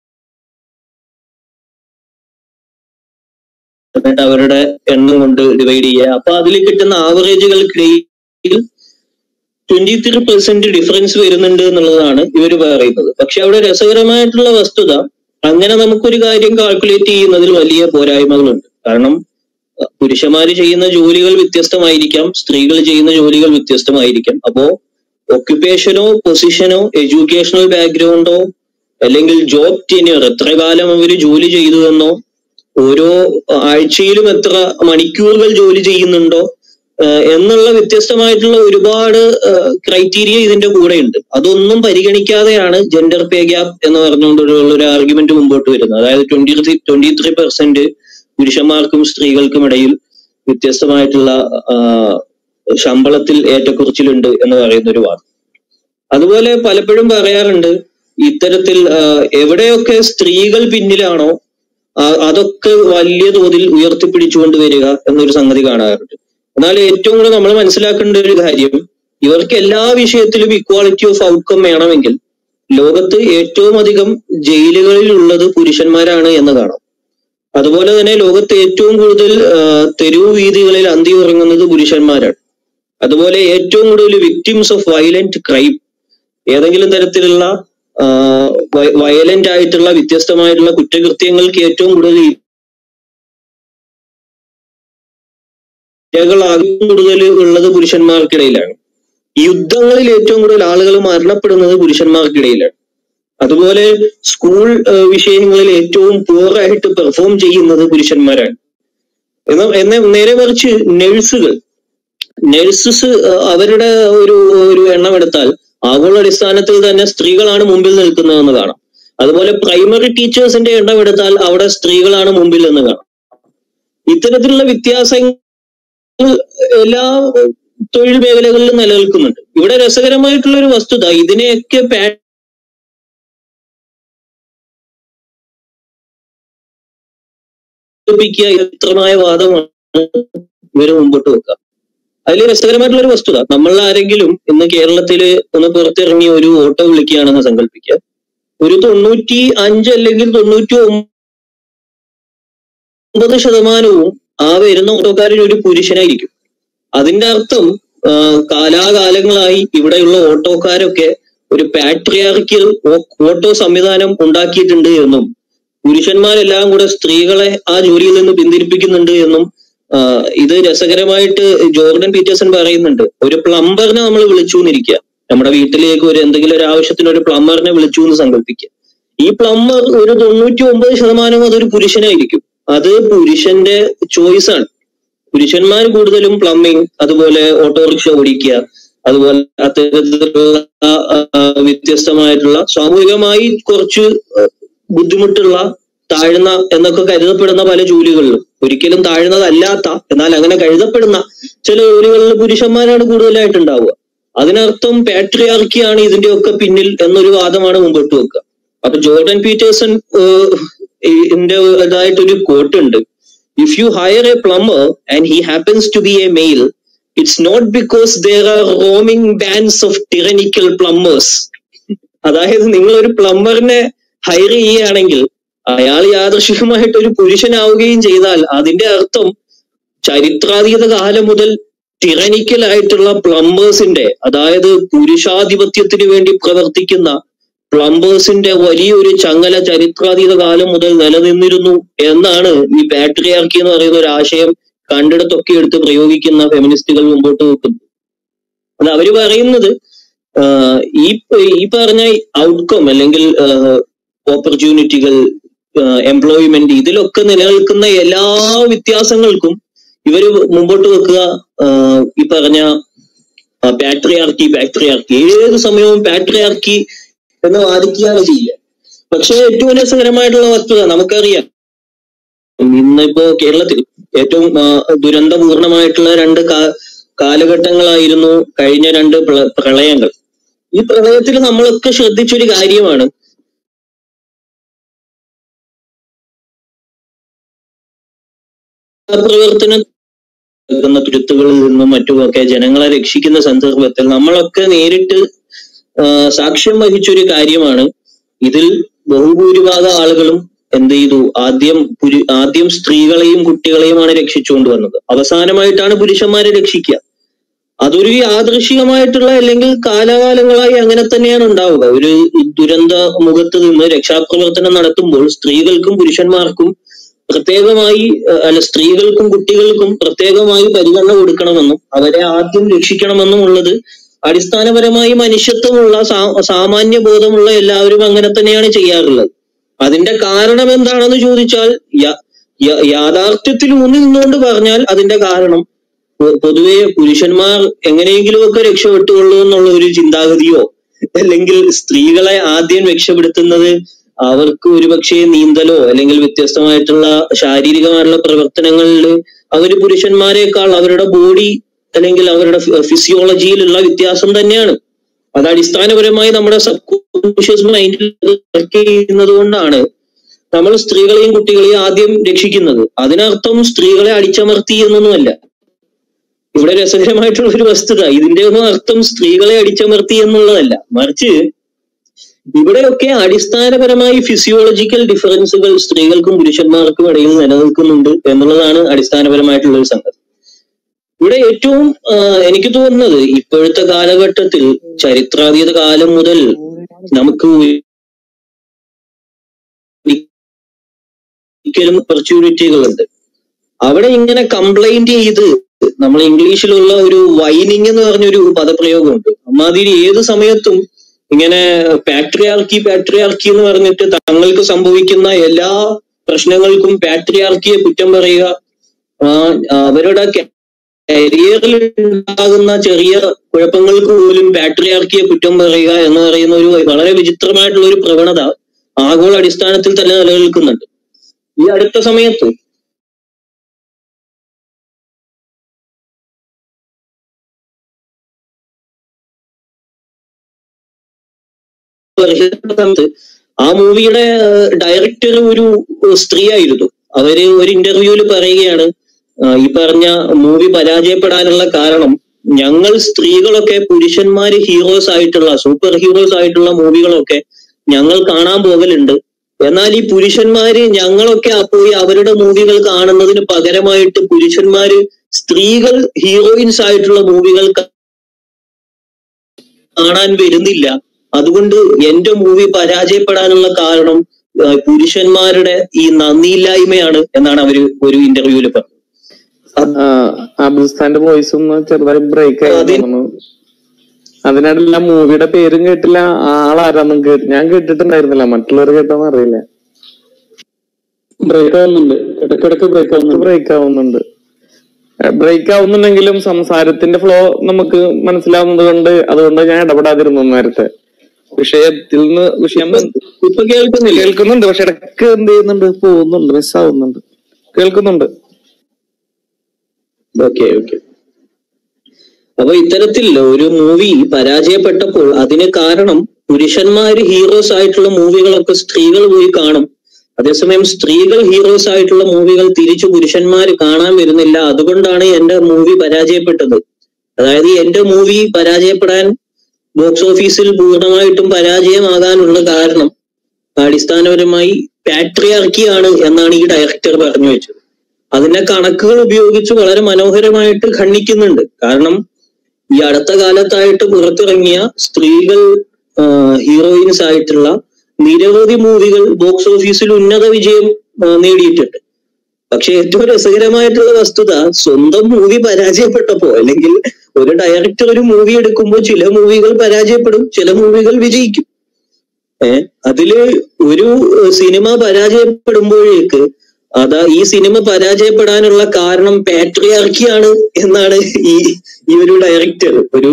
[SPEAKER 3] എന്നിട്ട് അവരുടെ എണ്ണം കൊണ്ട് ഡിവൈഡ് ചെയ്യുക അപ്പൊ അതിൽ കിട്ടുന്ന ആവറേജുകൾക്കിടയിൽ ട്വന്റി ത്രീ പെർസെന്റ് ഡിഫറൻസ് വരുന്നുണ്ട് എന്നുള്ളതാണ് ഇവർ പറയുന്നത് പക്ഷെ അവിടെ രസകരമായിട്ടുള്ള വസ്തുത അങ്ങനെ നമുക്കൊരു കാര്യം കാൽക്കുലേറ്റ് ചെയ്യുന്നതിൽ വലിയ പോരായ്മകളുണ്ട് കാരണം അഹ് പുരുഷന്മാര് ചെയ്യുന്ന ജോലികൾ വ്യത്യസ്തമായിരിക്കാം സ്ത്രീകൾ ചെയ്യുന്ന ജോലികൾ വ്യത്യസ്തമായിരിക്കാം അപ്പോ ഒക്യുപ്പേഷനോ പൊസിഷനോ എഡ്യൂക്കേഷണൽ ബാക്ക്ഗ്രൗണ്ടോ അല്ലെങ്കിൽ ജോബ് ടെന്യൂർ എത്ര കാലം അവർ ജോലി ചെയ്തു എന്നോ ഓരോ ആഴ്ചയിലും എത്ര മണിക്കൂറുകൾ ജോലി ചെയ്യുന്നുണ്ടോ ഏഹ് എന്നുള്ള വ്യത്യസ്തമായിട്ടുള്ള ഒരുപാട് ക്രൈറ്റീരിയ ഇതിന്റെ കൂടെ ഉണ്ട് അതൊന്നും പരിഗണിക്കാതെയാണ് ജെൻഡർ പേ ഗ്യാപ്പ് എന്ന് പറഞ്ഞുകൊണ്ടുള്ള ഒരു ആർഗ്യുമെന്റ് മുമ്പോട്ട് വരുന്നത് അതായത് twenty three twenty three percent പുരുഷന്മാർക്കും സ്ത്രീകൾക്കും ഇടയിൽ വ്യത്യസ്തമായിട്ടുള്ള ആഹ് ശമ്പളത്തിൽ ഏറ്റക്കുറച്ചിലുണ്ട് എന്ന് പറയുന്ന ഒരു വാദം അതുപോലെ പലപ്പോഴും പറയാറുണ്ട് ഇത്തരത്തിൽ ആഹ് എവിടെയൊക്കെ സ്ത്രീകൾ പിന്നിലാണോ ആ- അതൊക്കെ വലിയ തോതിൽ ഉയർത്തിപ്പിടിച്ചുകൊണ്ട് വരിക എന്നൊരു സംഗതി കാണാറുണ്ട് എന്നാൽ ഏറ്റവും കൂടുതൽ നമ്മൾ മനസ്സിലാക്കേണ്ട ഒരു കാര്യം ഇവർക്ക് എല്ലാ വിഷയത്തിലും ഇക്വാളിറ്റി ഓഫ് ഔട്ട്കം വേണമെങ്കിൽ ലോകത്ത് ഏറ്റവും അധികം ജയിലുകളിൽ ഉള്ളത് പുരുഷന്മാരാണ് എന്ന് കാണാം അതുപോലെ തന്നെ ലോകത്ത് ഏറ്റവും കൂടുതൽ ആ, തെരുവ് വീതികളിൽ അന്തി ഉറങ്ങുന്നത് പുരുഷന്മാരാണ് അതുപോലെ ഏറ്റവും കൂടുതൽ വിക്ടിംസ് ഓഫ് വയലന്റ് ക്രൈം ഏതെങ്കിലും തരത്തിലുള്ള വയലന്റ് ആയിട്ടുള്ള വ്യത്യസ്തമായിട്ടുള്ള കുറ്റകൃത്യങ്ങൾക്ക് ഏറ്റവും കൂടുതൽ ഇരകളാകും കൂടുതൽ ഉള്ളത് പുരുഷന്മാർക്കിടയിലാണ് യുദ്ധങ്ങളിൽ ഏറ്റവും കൂടുതൽ ആളുകൾ മരണപ്പെടുന്നത് പുരുഷന്മാർക്കിടയിലാണ് അതുപോലെ സ്കൂൾ ഏഹ്, വിഷയങ്ങളിൽ ഏറ്റവും പൂറായിട്ട് പെർഫോം ചെയ്യുന്നത് പുരുഷന്മാരാണ് എന്നാൽ എന്നെ നേരെ മറിച്ച് നഴ്സുകൾ നഴ്സസ് അവരുടെ ഒരു ഒരു എണ്ണം എടുത്താൽ ആഗോള അടിസ്ഥാനത്തിൽ തന്നെ സ്ത്രീകളാണ് മുമ്പിൽ നിൽക്കുന്നതെന്ന് കാണാം അതുപോലെ പ്രൈമറി ടീച്ചേഴ്സിന്റെ എണ്ണം എടുത്താൽ അവിടെ സ്ത്രീകളാണ് മുമ്പിൽ എന്ന് കാണാം ഇത്തരത്തിലുള്ള വ്യത്യാസങ്ങൾ എല്ലാ തൊഴിൽ മേഖലകളിലും നിലനിൽക്കുന്നുണ്ട് ഇവിടെ രസകരമായിട്ടുള്ള ഒരു വസ്തുത ഇതിനെയൊക്കെ പാ- പ്പിക്കുക ചിത്രമായ വാദമാണ് ഇവര് മുമ്പോട്ട് വെക്കുക അതിൽ രസകരമായിട്ടുള്ള ഒരു വസ്തുത നമ്മൾ ആരെങ്കിലും ഇന്ന് കേരളത്തില് ഒന്ന് പുറത്തിറങ്ങി ഒരു ഓട്ടോ വിളിക്കുകയാണെന്ന് സങ്കല്പിക്കുക ഒരു തൊണ്ണൂറ്റി അഞ്ച് അല്ലെങ്കിൽ തൊണ്ണൂറ്റി ഒമ്പത് ശതമാനവും ആ വരുന്ന ഓട്ടോക്കാരൻ ഒരു പുരുഷനായിരിക്കും അതിന്റെ അർത്ഥം ആ, കാലാകാലങ്ങളായി ഇവിടെയുള്ള ഓട്ടോക്കാരൊക്കെ ഒരു പാട്രിയാർക്കിൽ ഓട്ടോ സംവിധാനം ഉണ്ടാക്കിയിട്ടുണ്ട് എന്നും പുരുഷന്മാരെല്ലാം കൂടെ സ്ത്രീകളെ ആ ജോലിയിൽ നിന്ന് പിന്തിരിപ്പിക്കുന്നുണ്ട് എന്നും ആ, ഇത് രസകരമായിട്ട് ജോർഡൻ പീറ്റേഴ്സൺ പറയുന്നുണ്ട് ഒരു പ്ലംബറിനെ നമ്മൾ വിളിച്ചു എന്നിരിക്കുക നമ്മുടെ വീട്ടിലേക്ക് ഒരു എന്തെങ്കിലും ഒരു ആവശ്യത്തിന് ഒരു പ്ലംബറിനെ വിളിച്ചു എന്ന് സങ്കല്പിക്കുക ഈ പ്ലംബർ ഒരു തൊണ്ണൂറ്റി ഒമ്പത് ശതമാനം അതൊരു പുരുഷനായിരിക്കും അത് പുരുഷന്റെ ചോയ്സ് ആണ് പുരുഷന്മാർ കൂടുതലും പ്ലംബിംഗ് അതുപോലെ ഓട്ടോറിക്ഷ ഓടിക്കുക അതുപോലെ അത്തരത്തിലുള്ള ആ, ആ, വ്യത്യസ്തമായിട്ടുള്ള സാമൂഹികമായി കുറച്ച് ആ, ബുദ്ധിമുട്ടുള്ള താഴ്ന്ന എന്നൊക്കെ കരുതപ്പെടുന്ന പല ജോലികളിലും ഒരിക്കലും താഴ്ന്നതല്ലാത്ത എന്നാൽ അങ്ങനെ കരുതപ്പെടുന്ന ചില ജോലികളിൽ പുരുഷന്മാരാണ് കൂടുതലായിട്ട് ഉണ്ടാവുക അതിനർത്ഥം പാട്രിയാർക്കിയാണ് ഇതിന്റെ ഒക്കെ പിന്നിൽ എന്നൊരു വാദമാണ് മുമ്പോട്ട് വെക്കുക അപ്പൊ ജോർഡൻ പീറ്റേഴ്സൺ ഇതായിട്ടൊരു കോട്ട് ഉണ്ട് if you hire a plumber and he happens to be a male it's not because there are roaming bands of tyrannical plumbers അതായത് നിങ്ങൾ ഒരു പ്ലംബറിനെ ഹയർ ചെയ്യുകയാണെങ്കിൽ അയാൾ യാദൃശികമായിട്ട് ഒരു പുരുഷനാവുകയും ചെയ്താൽ അതിന്റെ അർത്ഥം ചരിത്രാതീത കാലം മുതൽ ടിറനിക്കൽ ആയിട്ടുള്ള പ്ലംബേഴ്സിന്റെ അതായത് പുരുഷാധിപത്യത്തിന് വേണ്ടി പ്രവർത്തിക്കുന്ന പ്ലംബേഴ്സിന്റെ വലിയൊരു ചങ്ങല ചരിത്രാതീത കാലം മുതൽ നിലനിന്നിരുന്നു എന്നാണ് ഈ പാട്രിയാർക്കി എന്ന് പറയുന്ന ഒരു ആശയം കണ്ടിടത്തൊക്കെ എടുത്ത് പ്രയോഗിക്കുന്ന ഫെമിനിസ്റ്റുകൾ മുമ്പോട്ട് വെക്കുന്നത് അത് അവര് പറയുന്നത് ആഹ് ഈ ഈ പറഞ്ഞ ഔട്ട്കം അല്ലെങ്കിൽ ഓപ്പർച്യൂണിറ്റികൾ എംപ്ലോയ്മെന്റ് ഇതിലൊക്കെ നിലനിൽക്കുന്ന എല്ലാ വ്യത്യാസങ്ങൾക്കും ഇവര് മുമ്പോട്ട് വെക്കുക ആഹ് ഈ പറഞ്ഞ പാട്രിയാർക്കി പാട്രിയാർക്കി ഏത് സമയവും പാട്രിയാർക്കി എന്ന് വാദിക്കുകയാണ് ചെയ്യുക പക്ഷെ ഏറ്റവും രസകരമായിട്ടുള്ള വസ്തുത നമുക്കറിയാം ഇന്നിപ്പോ കേരളത്തിൽ ഏറ്റവും ആ, ദുരന്തപൂർണമായിട്ടുള്ള രണ്ട് കാ- കാലഘട്ടങ്ങളായിരുന്നു കഴിഞ്ഞ രണ്ട് പ്ര- പ്രളയങ്ങൾ ഈ പ്രളയത്തിൽ നമ്മളൊക്കെ ശ്രദ്ധിച്ചൊരു കാര്യമാണ് പ്രവർത്തനം നടക്കുന്ന തുരുത്തുകളിൽ നിന്നും മറ്റുമൊക്കെ ജനങ്ങളെ രക്ഷിക്കുന്ന സന്ദർഭത്തിൽ നമ്മളൊക്കെ നേരിട്ട് ആ, സാക്ഷ്യം വഹിച്ചൊരു കാര്യമാണ് ഇതിൽ ബഹുഭൂരിഭാഗം ആളുകളും എന്ത് ചെയ്തു ആദ്യം പുരു ആദ്യം സ്ത്രീകളെയും കുട്ടികളെയുമാണ് രക്ഷിച്ചുകൊണ്ട് വന്നത് അവസാനമായിട്ടാണ് പുരുഷന്മാരെ രക്ഷിക്കുക അതൊരു യാദൃശികമായിട്ടുള്ള അല്ലെങ്കിൽ കാലാകാലങ്ങളായി അങ്ങനെ തന്നെയാണ് ഉണ്ടാവുക ഒരു ദുരന്ത മുഖത്ത് നിന്ന് രക്ഷാപ്രവർത്തനം നടത്തുമ്പോൾ സ്ത്രീകൾക്കും പുരുഷന്മാർക്കും പ്രത്യേകമായി അഹ് അല്ല സ്ത്രീകൾക്കും കുട്ടികൾക്കും പ്രത്യേകമായി പരിഗണന കൊടുക്കണമെന്നും അവരെ ആദ്യം രക്ഷിക്കണമെന്നും ഉള്ളത് അടിസ്ഥാനപരമായി മനുഷ്യത്വമുള്ള സാ- സാമാന്യ ബോധമുള്ള എല്ലാവരും അങ്ങനെ തന്നെയാണ് ചെയ്യാറുള്ളത് അതിന്റെ കാരണം എന്താണെന്ന് ചോദിച്ചാൽ യ- യ- യാഥാർത്ഥ്യത്തിൽ ഊന്നി നിന്നുകൊണ്ട് പറഞ്ഞാൽ അതിന്റെ കാരണം പൊ- പൊതുവെ പുരുഷന്മാർ എങ്ങനെയെങ്കിലുമൊക്കെ രക്ഷപ്പെട്ടുകൊള്ളൂ എന്നുള്ള ഒരു ചിന്താഗതിയോ അല്ലെങ്കിൽ സ്ത്രീകളെ ആദ്യം രക്ഷപ്പെടുത്തുന്നത് അവർക്ക് ഒരുപക്ഷെ നീന്തലോ അല്ലെങ്കിൽ വ്യത്യസ്തമായിട്ടുള്ള ശാരീരികമായിട്ടുള്ള പ്രവർത്തനങ്ങളിൽ അവര് പുരുഷന്മാരെക്കാൾ അവരുടെ ബോഡി അല്ലെങ്കിൽ അവരുടെ ഫിസിയോളജിയിലുള്ള വ്യത്യാസം തന്നെയാണ് അത് അടിസ്ഥാനപരമായി നമ്മുടെ സബ് കോൺഷ്യസ് മൈൻഡിൽ വർക്ക് ചെയ്യുന്നത് കൊണ്ടാണ് നമ്മൾ സ്ത്രീകളെയും കുട്ടികളെയും ആദ്യം രക്ഷിക്കുന്നത് അതിനർത്ഥം സ്ത്രീകളെ അടിച്ചമർത്തി എന്നൊന്നുമല്ല ഇവിടെ രസകരമായിട്ടുള്ള ഒരു വസ്തുത ഇതിന്റെ ഒന്നും അർത്ഥം സ്ത്രീകളെ അടിച്ചമർത്തി എന്നുള്ളതല്ല മറിച്ച് ഇവിടെയൊക്കെ അടിസ്ഥാനപരമായി ഫിസിയോളജിക്കൽ ഡിഫറൻസുകൾ സ്ത്രീകൾക്കും പുരുഷന്മാർക്കും ഇടയിൽ നിലനിൽക്കുന്നുണ്ട് എന്നുള്ളതാണ് അടിസ്ഥാനപരമായിട്ടുള്ള ഒരു സംഗതി ഇവിടെ ഏറ്റവും ആ, എനിക്ക് തോന്നുന്നത് ഇപ്പോഴത്തെ കാലഘട്ടത്തിൽ ചരിത്രാതീത കാലം മുതൽ നമുക്ക് ഒരിക്കലും ഓപ്പർച്യൂണിറ്റികളുണ്ട് അവിടെ ഇങ്ങനെ കംപ്ലൈന്റ് ചെയ്ത് നമ്മൾ ഇംഗ്ലീഷിലുള്ള ഒരു വൈനിങ് എന്ന് പറഞ്ഞൊരു പദപ്രയോഗമുണ്ട് അമ്മാതിരി ഏത് സമയത്തും ഇങ്ങനെ പാട്രിയാർക്കി പാട്രിയാർക്കി എന്ന് പറഞ്ഞിട്ട് തങ്ങൾക്ക് സംഭവിക്കുന്ന എല്ലാ പ്രശ്നങ്ങൾക്കും പാട്രിയാർക്കിയെ കുറ്റം പറയുക ആ, അവരുടെ കരിയറിൽ ഉണ്ടാകുന്ന ചെറിയ കുഴപ്പങ്ങൾക്ക് പോലും പാട്രിയാർക്കിയെ കുറ്റം പറയുക എന്ന് പറയുന്ന ഒരു വളരെ വിചിത്രമായിട്ടുള്ള ഒരു പ്രവണത ആഗോള അടിസ്ഥാനത്തിൽ തന്നെ നിലനിൽക്കുന്നുണ്ട് ഈ അടുത്ത സമയത്ത് വർഷത്തെ സമയത്ത് ആ മൂവിയുടെ ഡയറക്ടർ ഒരു സ്ത്രീ ആയിരുന്നു അവര് ഒരു ഇന്റർവ്യൂവിൽ പറയുകയാണ് ആ, ഈ പറഞ്ഞ മൂവി പരാജയപ്പെടാനുള്ള കാരണം ഞങ്ങൾ സ്ത്രീകളൊക്കെ പുരുഷന്മാര് ഹീറോസ് ആയിട്ടുള്ള സൂപ്പർ ഹീറോസ് ആയിട്ടുള്ള മൂവികളൊക്കെ ഞങ്ങൾ കാണാൻ പോകലുണ്ട് എന്നാൽ ഈ പുരുഷന്മാര് ഞങ്ങളൊക്കെ ആ പോയി അവരുടെ മൂവികൾ കാണുന്നതിന് പകരമായിട്ട് പുരുഷന്മാര് സ്ത്രീകൾ ഹീറോയിൻസ് ആയിട്ടുള്ള മൂവികൾ കാണാൻ വരുന്നില്ല അതുകൊണ്ട് എന്റെ മൂവി പരാജയപ്പെടാനുള്ള കാരണം ആ, പുരുഷന്മാരുടെ ഈ നന്ദിയില്ലായ്മയാണ് എന്നാണ് അവര് ഒരു ഇന്റർവ്യൂവിൽ പറഞ്ഞത്
[SPEAKER 2] അബ്ദുസ്ഥാന്റെ വോയിസ് ഒന്ന് ചെറുതായി ബ്രേക്ക് ആയി
[SPEAKER 3] അതെ.
[SPEAKER 2] തോന്നുന്നു അതിനിടയിൽ ആ മൂവിയുടെ പേരും കേട്ടില്ല ആളാരാന്നും കേട്ട് ഞാൻ കേട്ടിട്ടുണ്ടായിരുന്നില്ല മറ്റുള്ളവർ കേട്ടോന്ന് അറിയില്ല
[SPEAKER 4] ബ്രേക്ക് ആവുന്നുണ്ട് ഇടയ്ക്കിടയ്ക്ക് ബ്രേക്ക് ആവുന്നുണ്ട്
[SPEAKER 2] ബ്രേക്ക് ആവുന്നുണ്ട് ബ്രേക്ക് ആവുന്നുണ്ടെങ്കിലും സംസാരത്തിന്റെ ഫ്ലോ നമുക്ക് മനസ്സിലാവുന്നത് കൊണ്ട് അതുകൊണ്ട് ഞാൻ ഇടപെടാതിരുന്നു നേരത്തെ വിഷയത്തിൽ നിന്ന് വിഷയം
[SPEAKER 3] ഇപ്പൊ കേൾക്കുന്നില്ല
[SPEAKER 2] കേൾക്കുന്നുണ്ട് പക്ഷെ ഇടയ്ക്ക് എന്ത് ചെയ്യുന്നുണ്ട് പോകുന്നുണ്ട് മിസ് ആവുന്നുണ്ട് കേൾക്കുന്നുണ്ട്
[SPEAKER 3] ഓക്കെ ഓക്കെ അപ്പൊ ഇത്തരത്തിൽ ഒരു മൂവി പരാജയപ്പെട്ടപ്പോൾ അതിന് കാരണം പുരുഷന്മാര് ഹീറോസ് ആയിട്ടുള്ള മൂവികളൊക്കെ സ്ത്രീകൾ പോയി കാണും അതേസമയം സ്ത്രീകൾ ഹീറോസ് ആയിട്ടുള്ള മൂവികൾ തിരിച്ചു പുരുഷന്മാര് കാണാൻ വരുന്നില്ല അതുകൊണ്ടാണ് എന്റെ മൂവി പരാജയപ്പെട്ടത് അതായത് എന്റെ മൂവി പരാജയപ്പെടാൻ ബോക്സ് ഓഫീസിൽ പൂർണ്ണമായിട്ടും പരാജയമാകാനുള്ള കാരണം അടിസ്ഥാനപരമായി പാട്രിയാർക്കിയാണ് എന്നാണ് ഈ ഡയറക്ടർ പറഞ്ഞു വെച്ചത് അതിന്റെ കണക്കുകൾ ഉപയോഗിച്ച് വളരെ മനോഹരമായിട്ട് ഖണ്ഡിക്കുന്നുണ്ട് കാരണം ഈ അടുത്ത കാലത്തായിട്ട് പുറത്തിറങ്ങിയ സ്ത്രീകൾ ഹീറോയിൻസ് ആയിട്ടുള്ള നിരവധി മൂവികൾ ബോക്സ് ഓഫീസിൽ ഉന്നത വിജയം ആ, നേടിയിട്ടുണ്ട് പക്ഷെ ഏറ്റവും രസകരമായിട്ടുള്ള വസ്തുത സ്വന്തം മൂവി പരാജയപ്പെട്ടപ്പോ അല്ലെങ്കിൽ ഒരു ഡയറക്ടർ ഒരു മൂവി എടുക്കുമ്പോൾ ചില മൂവികൾ പരാജയപ്പെടും ചില മൂവികൾ വിജയിക്കും ഏഹ് അതില് ഒരു ഏഹ്, സിനിമ പരാജയപ്പെടുമ്പോഴേക്ക് അതാ ഈ സിനിമ പരാജയപ്പെടാനുള്ള കാരണം പാട്രിയാർക്കിയാണ് എന്നാണ് ഈ ഈ ഒരു ഡയറക്ടർ ഒരു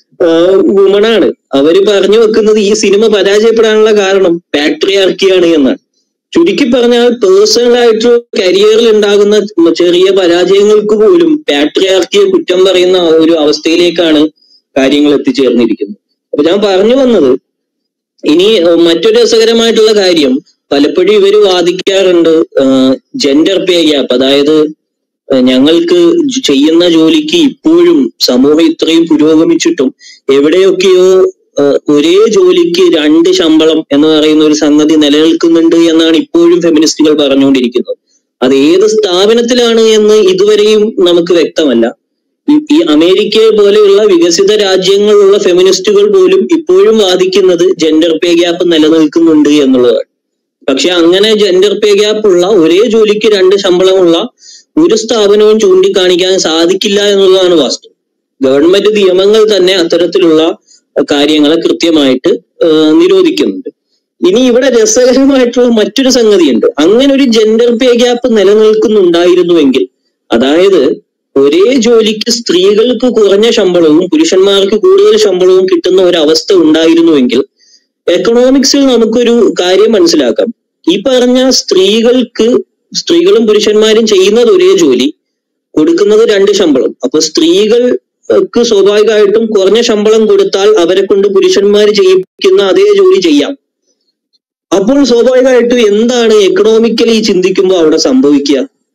[SPEAKER 3] വുമണാണ് അവര് പറഞ്ഞു വെക്കുന്നത് ഈ സിനിമ പരാജയപ്പെടാനുള്ള കാരണം പാട്രിയാർക്കിയാണ് എന്നാണ് ചുരുക്കി പറഞ്ഞാൽ പേഴ്സണൽ ആയിട്ട് കരിയറിൽ ഉണ്ടാകുന്ന ചെറിയ പരാജയങ്ങൾക്ക് പോലും പാട്രിയാർക്കിയെ കുറ്റം പറയുന്ന ആ ഒരു അവസ്ഥയിലേക്കാണ് കാര്യങ്ങൾ എത്തിച്ചേർന്നിരിക്കുന്നത് അപ്പൊ ഞാൻ പറഞ്ഞു വന്നത് ഇനി ഏഹ്, മറ്റൊരു രസകരമായിട്ടുള്ള കാര്യം പലപ്പോഴും ഇവര് വാദിക്കാറുണ്ട് ജെൻഡർ പേ ഗ്യാപ്പ് അതായത് ഏഹ്, ഞങ്ങൾക്ക് ജ് ചെയ്യുന്ന ജോലിക്ക് ഇപ്പോഴും സമൂഹം ഇത്രയും പുരോഗമിച്ചിട്ടും എവിടെയൊക്കെയോ ഏഹ്, ഒരേ ജോലിക്ക് രണ്ട് ശമ്പളം എന്ന് പറയുന്ന ഒരു സംഗതി നിലനിൽക്കുന്നുണ്ട് എന്നാണ് ഇപ്പോഴും ഫെമിനിസ്റ്റുകൾ പറഞ്ഞുകൊണ്ടിരിക്കുന്നത് അത് ഏത് സ്ഥാപനത്തിലാണ് എന്ന് ഇതുവരെയും നമുക്ക് വ്യക്തമല്ല ഈ- ഈ അമേരിക്കയെ പോലെയുള്ള വികസിത രാജ്യങ്ങളിലുള്ള ഫെമിനിസ്റ്റുകൾ പോലും ഇപ്പോഴും വാദിക്കുന്നത് ജെൻഡർ പേ ഗ്യാപ്പ് നിലനിൽക്കുന്നുണ്ട് എന്നുള്ളതാണ് പക്ഷെ അങ്ങനെ ജെൻഡർ പേ ഗ്യാപ്പ് ഉള്ള ഒരേ ജോലിക്ക് രണ്ട് ശമ്പളമുള്ള ഒരു സ്ഥാപനവും ചൂണ്ടിക്കാണിക്കാൻ സാധിക്കില്ല എന്നുള്ളതാണ് വാസ്തവം ഗവൺമെന്റ് നിയമങ്ങൾ തന്നെ അത്തരത്തിലുള്ള കാര്യങ്ങളെ കൃത്യമായിട്ട് ഏഹ്, നിരോധിക്കുന്നുണ്ട് ഇനി ഇവിടെ രസകരമായിട്ടുള്ള മറ്റൊരു സംഗതിയുണ്ട് അങ്ങനെ ഒരു ജെൻഡർ പേ ഗ്യാപ്പ് നിലനിൽക്കുന്നുണ്ടായിരുന്നുവെങ്കിൽ അതായത് ഒരേ ജോലിക്ക് സ്ത്രീകൾക്ക് കുറഞ്ഞ ശമ്പളവും പുരുഷന്മാർക്ക് കൂടുതൽ ശമ്പളവും കിട്ടുന്ന ഒരു അവസ്ഥ ഉണ്ടായിരുന്നുവെങ്കിൽ എക്കണോമിക്സിൽ നമുക്കൊരു കാര്യം മനസ്സിലാക്കാം ഈ പറഞ്ഞ സ്ത്രീകൾക്ക് സ്ത്രീകളും പുരുഷന്മാരും ചെയ്യുന്നത് ഒരേ ജോലി കൊടുക്കുന്നത് രണ്ട് ശമ്പളം അപ്പൊ സ്ത്രീകൾക്ക് സ്വാഭാവികമായിട്ടും കുറഞ്ഞ ശമ്പളം കൊടുത്താൽ അവരെ കൊണ്ട് പുരുഷന്മാർ ചെയ്യിക്കുന്ന അതേ ജോലി ചെയ്യാം അപ്പോൾ സ്വാഭാവികമായിട്ടും എന്താണ് എക്കണോമിക്കലി ചിന്തിക്കുമ്പോൾ അവിടെ സംഭവിക്കുക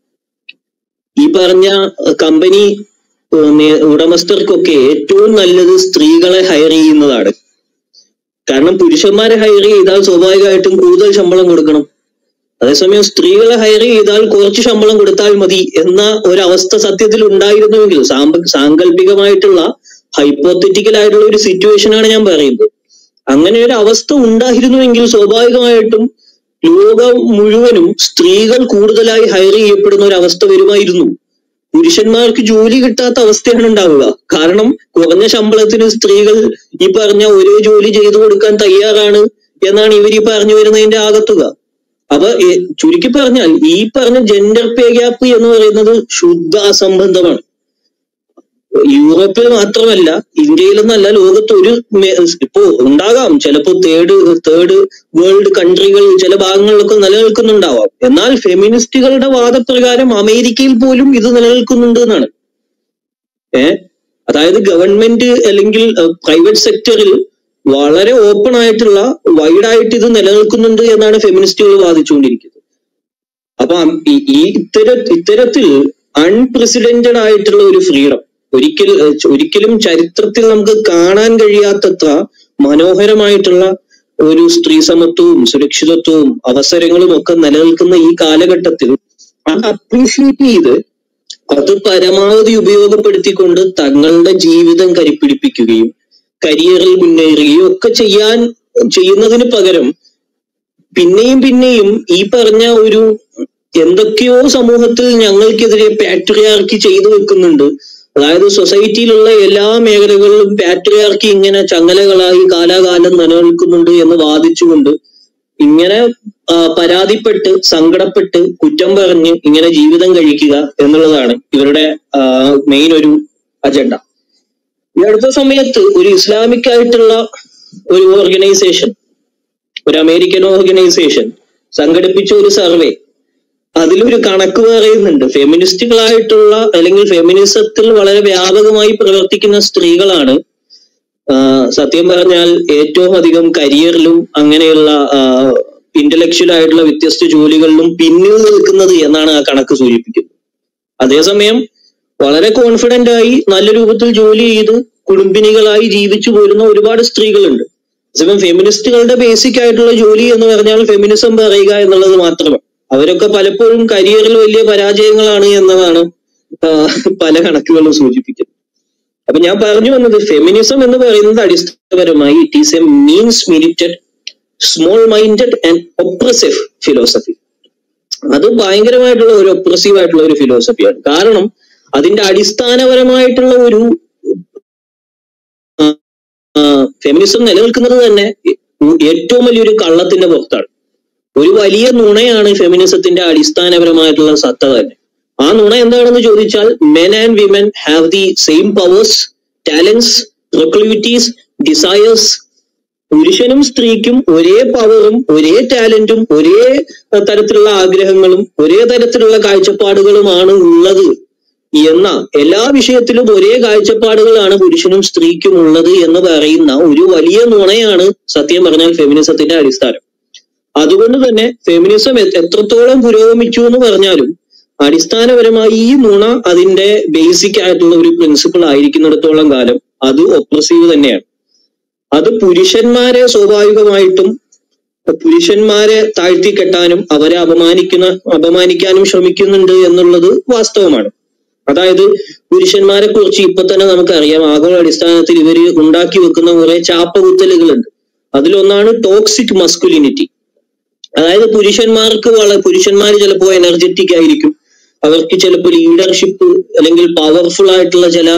[SPEAKER 3] ഈ പറഞ്ഞ കമ്പനി ഉടമസ്ഥർക്കൊക്കെ ഏറ്റവും നല്ലത് സ്ത്രീകളെ ഹയർ ചെയ്യുന്നതാണ് കാരണം പുരുഷന്മാരെ ഹയർ ചെയ്താൽ സ്വാഭാവികമായിട്ടും കൂടുതൽ ശമ്പളം കൊടുക്കണം അതേസമയം സ്ത്രീകളെ ഹയർ ചെയ്താൽ കുറച്ച് ശമ്പളം കൊടുത്താൽ മതി എന്ന ഒരവസ്ഥ സത്യത്തിൽ ഉണ്ടായിരുന്നുവെങ്കിൽ സാമ്പ സാങ്കല്പികമായിട്ടുള്ള ഹൈപ്പോത്തറ്റിക്കൽ ആയിട്ടുള്ള ഒരു സിറ്റുവേഷൻ ആണ് ഞാൻ പറയുന്നത് അങ്ങനെ ഒരു അവസ്ഥ ഉണ്ടായിരുന്നുവെങ്കിൽ സ്വാഭാവികമായിട്ടും ലോകം മുഴുവനും സ്ത്രീകൾ കൂടുതലായി ഹയർ ചെയ്യപ്പെടുന്ന ഒരു അവസ്ഥ വരുമായിരുന്നു പുരുഷന്മാർക്ക് ജോലി കിട്ടാത്ത അവസ്ഥയാണ് ഉണ്ടാവുക കാരണം കുറഞ്ഞ ശമ്പളത്തിന് സ്ത്രീകൾ ഈ പറഞ്ഞ ഒരേ ജോലി ചെയ്തു കൊടുക്കാൻ തയ്യാറാണ് എന്നാണ് ഇവർ ഈ പറഞ്ഞു വരുന്നതിന്റെ ആകത്തുക അപ്പൊ എ- ചുരുക്കി പറഞ്ഞാൽ ഈ പറഞ്ഞ ജെൻഡർ പേ ഗ്യാപ്പ് എന്ന് പറയുന്നത് ശുദ്ധ അസംബന്ധമാണ്
[SPEAKER 5] യൂറോപ്പിൽ മാത്രമല്ല ഇന്ത്യയിലെന്നല്ല ലോകത്ത് ഒരു മേ- ഇപ്പോ ഉണ്ടാകാം ചിലപ്പോ തേർഡ് തേർഡ് വേൾഡ് കൺട്രികൾ ചില ഭാഗങ്ങളിലൊക്കെ നിലനിൽക്കുന്നുണ്ടാവാം എന്നാൽ ഫെമിനിസ്റ്റുകളുടെ വാദപ്രകാരം അമേരിക്കയിൽ പോലും ഇത് നിലനിൽക്കുന്നുണ്ട് എന്നാണ് ഏ അതായത് ഗവൺമെന്റ് അല്ലെങ്കിൽ പ്രൈവറ്റ് സെക്ടറിൽ വളരെ ഓപ്പൺ ആയിട്ടുള്ള വൈഡ് ആയിട്ട് ഇത് നിലനിൽക്കുന്നുണ്ട് എന്നാണ് ഫെമിനിസ്റ്റുകൾ വാദിച്ചുകൊണ്ടിരിക്കുന്നത് അപ്പൊ അം- ഈ ഈ ഇത്തര ഇത്തരത്തിൽ അൺപ്രസിഡന്റഡ് ആയിട്ടുള്ള ഒരു ഫ്രീഡം ഒരിക്കൽ ഏഹ് ഒരിക്കലും ചരിത്രത്തിൽ നമുക്ക് കാണാൻ കഴിയാത്തത്ര മനോഹരമായിട്ടുള്ള ഒരു സ്ത്രീ സമത്വവും സുരക്ഷിതത്വവും അവസരങ്ങളും ഒക്കെ നിലനിൽക്കുന്ന ഈ കാലഘട്ടത്തിൽ അത് അപ്രീഷിയേറ്റ് ചെയ്ത് അത് പരമാവധി ഉപയോഗപ്പെടുത്തിക്കൊണ്ട് തങ്ങളുടെ ജീവിതം കരിപ്പിടിപ്പിക്കുകയും കരിയറിൽ മുന്നേറുകയും ഒക്കെ ചെയ്യാൻ ചെയ്യുന്നതിന് പകരം പിന്നെയും പിന്നെയും ഈ പറഞ്ഞ ഒരു എന്തൊക്കെയോ സമൂഹത്തിൽ ഞങ്ങൾക്കെതിരെ പാട്രിയാർക്കി ചെയ്തു വെക്കുന്നുണ്ട് അതായത് സൊസൈറ്റിയിലുള്ള എല്ലാ മേഖലകളിലും പാട്രിയാർക്കി ഇങ്ങനെ ചങ്ങലകളായി കാലാകാലം നിലനിൽക്കുന്നുണ്ട് എന്ന് വാദിച്ചുകൊണ്ട് ഇങ്ങനെ ആ, പരാതിപ്പെട്ട് സങ്കടപ്പെട്ട് കുറ്റം പറഞ്ഞ് ഇങ്ങനെ ജീവിതം കഴിക്കുക എന്നുള്ളതാണ് ഇവരുടെ മെയിൻ ഒരു അജണ്ട ഈ അടുത്ത സമയത്ത് ഒരു ഇസ്ലാമിക് ആയിട്ടുള്ള ഒരു ഓർഗനൈസേഷൻ ഒരു അമേരിക്കൻ ഓർഗനൈസേഷൻ സംഘടിപ്പിച്ച ഒരു സർവേ അതിലൊരു കണക്ക് പറയുന്നുണ്ട് ഫെമിനിസ്റ്റുകളായിട്ടുള്ള അല്ലെങ്കിൽ ഫെമിനിസത്തിൽ വളരെ വ്യാപകമായി പ്രവർത്തിക്കുന്ന സ്ത്രീകളാണ് ആഹ് സത്യം പറഞ്ഞാൽ ഏറ്റവും അധികം കരിയറിലും അങ്ങനെയുള്ള ഇന്റലക്ച്വൽ ആയിട്ടുള്ള വ്യത്യസ്ത ജോലികളിലും പിന്നിൽ നിൽക്കുന്നത് എന്നാണ് ആ കണക്ക് സൂചിപ്പിക്കുന്നത് അതേസമയം വളരെ കോൺഫിഡന്റ് ആയി നല്ല രൂപത്തിൽ ജോലി ചെയ്ത് കുടുംബിനികളായി ജീവിച്ചു പോരുന്ന ഒരുപാട് സ്ത്രീകളുണ്ട് അതേസമയം ഫെമിനിസ്റ്റുകളുടെ ബേസിക് ആയിട്ടുള്ള ജോലി എന്ന് പറഞ്ഞാൽ ഫെമിനിസം പറയുക എന്നുള്ളത് മാത്രമാണ് അവരൊക്കെ പലപ്പോഴും കരിയറിൽ വലിയ പരാജയങ്ങളാണ് എന്നതാണ് ആഹ് പല കണക്കുകളും സൂചിപ്പിക്കുന്നത് അപ്പൊ ഞാൻ പറഞ്ഞു വന്നത് ഫെമിനിസം എന്ന് പറയുന്നത് അടിസ്ഥാനപരമായി ഇറ്റ് ഈസ് എ മീൻസ് മിനിറ്റഡ് small minded and oppressive philosophy അത് ഭയങ്കരമായിട്ടുള്ള ഒരു ഒപ്രസീവ് ആയിട്ടുള്ള ഒരു ഫിലോസഫിയാണ് കാരണം അതിന്റെ അടിസ്ഥാനപരമായിട്ടുള്ള ഒരു ഫെമിനിസം നിലനിൽക്കുന്നത് തന്നെ ഏറ്റവും വലിയൊരു കള്ളത്തിന്റെ പുറത്താണ് ഒരു വലിയ നുണയാണ് ഫെമിനിസത്തിന്റെ അടിസ്ഥാനപരമായിട്ടുള്ള സത്ത തന്നെ ആ നുണ എന്താണെന്ന് ചോദിച്ചാൽ men and women have the same powers talents proclivities desires പുരുഷനും സ്ത്രീക്കും ഒരേ പവറും ഒരേ ടാലന്റും ഒരേ തരത്തിലുള്ള ആഗ്രഹങ്ങളും ഒരേ തരത്തിലുള്ള കാഴ്ചപ്പാടുകളുമാണ് ഉള്ളത് എന്ന എല്ലാ വിഷയത്തിലും ഒരേ കാഴ്ചപ്പാടുകളാണ് പുരുഷനും സ്ത്രീക്കും ഉള്ളത് എന്ന് പറയുന്ന ഒരു വലിയ നുണയാണ് സത്യം പറഞ്ഞാൽ ഫെമിനിസത്തിന്റെ അടിസ്ഥാനം അതുകൊണ്ട് തന്നെ ഫെമിനിസം എ- എത്രത്തോളം പുരോഗമിച്ചു എന്ന് പറഞ്ഞാലും അടിസ്ഥാനപരമായി ഈ നുണ അതിന്റെ ബേസിക് ആയിട്ടുള്ള ഒരു പ്രിൻസിപ്പിൾ ആയിരിക്കുന്നിടത്തോളം കാലം അത് ഒപ്രസീവ് തന്നെയാണ് അത് പുരുഷന്മാരെ സ്വാഭാവികമായിട്ടും പുരുഷന്മാരെ താഴ്ത്തിക്കെട്ടാനും അവരെ അപമാനിക്കുന്ന അപമാനിക്കാനും ശ്രമിക്കുന്നുണ്ട് എന്നുള്ളത് വാസ്തവമാണ് അതായത് പുരുഷന്മാരെ കുറിച്ച് ഇപ്പൊ തന്നെ നമുക്കറിയാം ആഗോള അടിസ്ഥാനത്തിൽ ഇവര് ഉണ്ടാക്കി വെക്കുന്ന കുറെ ചാപ്പകുത്തലുകളുണ്ട് അതിലൊന്നാണ് ടോക്സിക് മസ്കുലിനിറ്റി അതായത് പുരുഷന്മാർക്ക് വളരെ പുരുഷന്മാർ ചിലപ്പോ എനർജറ്റിക് ആയിരിക്കും അവർക്ക് ചിലപ്പോൾ ലീഡർഷിപ്പ് അല്ലെങ്കിൽ പവർഫുൾ ആയിട്ടുള്ള ചില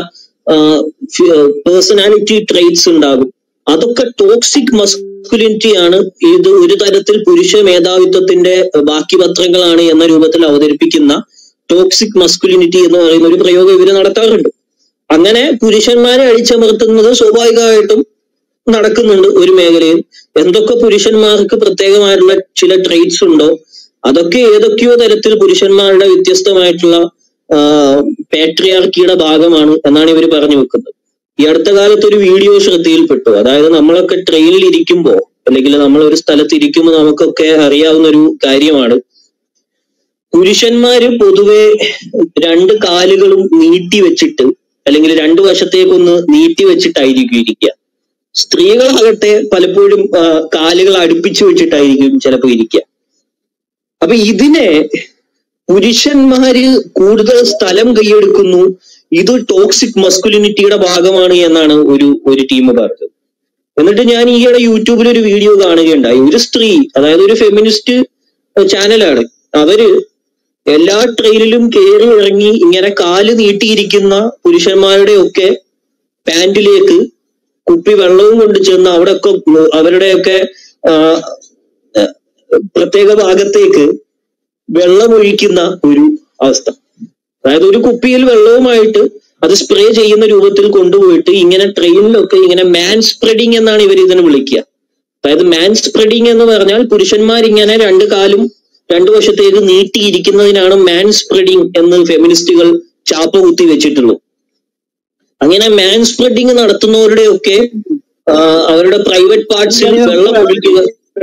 [SPEAKER 5] പേഴ്സണാലിറ്റി ട്രേറ്റ്സ് ഉണ്ടാകും അതൊക്കെ ടോക്സിക് മസ്കുലിനിറ്റി ആണ് ഇത് ഒരു തരത്തിൽ പുരുഷ മേധാവിത്വത്തിന്റെ ബാക്കി പത്രങ്ങളാണ് എന്ന രൂപത്തിൽ അവതരിപ്പിക്കുന്ന ടോക്സിക് മസ്കുലിനിറ്റി എന്ന് പറയുന്ന ഒരു പ്രയോഗം ഇവര് നടത്താറുണ്ട് അങ്ങനെ പുരുഷന്മാരെ അടിച്ചമർത്തുന്നത് സ്വാഭാവികമായിട്ടും നടക്കുന്നുണ്ട് ഒരു മേഖലയിൽ എന്തൊക്കെ പുരുഷന്മാർക്ക് പ്രത്യേകമായിട്ടുള്ള ചില ട്രേറ്റ്സ് ഉണ്ടോ അതൊക്കെ ഏതൊക്കെയോ തരത്തിൽ പുരുഷന്മാരുടെ വ്യത്യസ്തമായിട്ടുള്ള പാട്രിയാർക്കിയുടെ ഭാഗമാണ് എന്നാണ് ഇവർ പറഞ്ഞു വെക്കുന്നത് ഈ അടുത്ത കാലത്ത് ഒരു വീഡിയോ ശ്രദ്ധയിൽപ്പെട്ടു അതായത് നമ്മളൊക്കെ ട്രെയിനിൽ ഇരിക്കുമ്പോ അല്ലെങ്കിൽ നമ്മൾ ഒരു സ്ഥലത്ത് ഇരിക്കുമ്പോൾ നമുക്കൊക്കെ അറിയാവുന്ന ഒരു കാര്യമാണ് പുരുഷന്മാര് പൊതുവെ രണ്ട് കാലുകളും നീട്ടി വെച്ചിട്ട് അല്ലെങ്കിൽ രണ്ടു വശത്തേക്കൊന്ന് നീട്ടി വെച്ചിട്ടായിരിക്കും ഇരിക്കുക സ്ത്രീകളാകട്ടെ പലപ്പോഴും ആ, കാലുകൾ അടുപ്പിച്ചു വെച്ചിട്ടായിരിക്കും ചിലപ്പോൾ ഇരിക്കുക അപ്പൊ ഇതിനെ പുരുഷന്മാര് കൂടുതൽ സ്ഥലം കൈയെടുക്കുന്നു ഇത് ടോക്സിക് മസ്കുലിനിറ്റിയുടെ ഭാഗമാണ് എന്നാണ് ഒരു ഒരു ടീം പറഞ്ഞത് എന്നിട്ട് ഞാൻ ഈയിടെ യൂട്യൂബിൽ ഒരു വീഡിയോ കാണുകയുണ്ടായി ഒരു സ്ത്രീ അതായത് ഒരു ഫെമിനിസ്റ്റ് ചാനലാണ് അവര് എല്ലാ ട്രെയിനിലും കയറി ഇറങ്ങി ഇങ്ങനെ കാല് നീട്ടിയിരിക്കുന്ന പുരുഷന്മാരുടെ ഒക്കെ പാന്റിലേക്ക് കുപ്പി വെള്ളവും കൊണ്ട് ചെന്ന് അവിടെയൊക്കെ അവരുടെയൊക്കെ ആ, ആ, പ്രത്യേക ഭാഗത്തേക്ക് വെള്ളം ഒഴിക്കുന്ന ഒരു അവസ്ഥ അതായത് ഒരു കുപ്പിയിൽ വെള്ളവുമായിട്ട് അത് സ്പ്രേ ചെയ്യുന്ന രൂപത്തിൽ കൊണ്ടുപോയിട്ട് ഇങ്ങനെ ട്രെയിനിലൊക്കെ ഇങ്ങനെ മാൻ സ്പ്രെഡിങ് എന്നാണ് ഇവർ ഇതിനെ വിളിക്കുക അതായത് മാൻ സ്പ്രെഡിങ് എന്ന് പറഞ്ഞാൽ പുരുഷന്മാർ ഇങ്ങനെ രണ്ട് കാലും രണ്ടു വശത്തേക്ക് നീട്ടിയിരിക്കുന്നതിനാണ് മാൻ സ്പ്രെഡിങ് എന്ന് ഫെമിനിസ്റ്റുകൾ ചാപ്പ കുത്തി വെച്ചിട്ടുള്ളൂ അങ്ങനെ മാൻ സ്പ്രെഡിങ് നടത്തുന്നവരുടെയൊക്കെ ആ, അവരുടെ പ്രൈവറ്റ് പാർട്സിൽ വെള്ളം ഒഴിക്കുക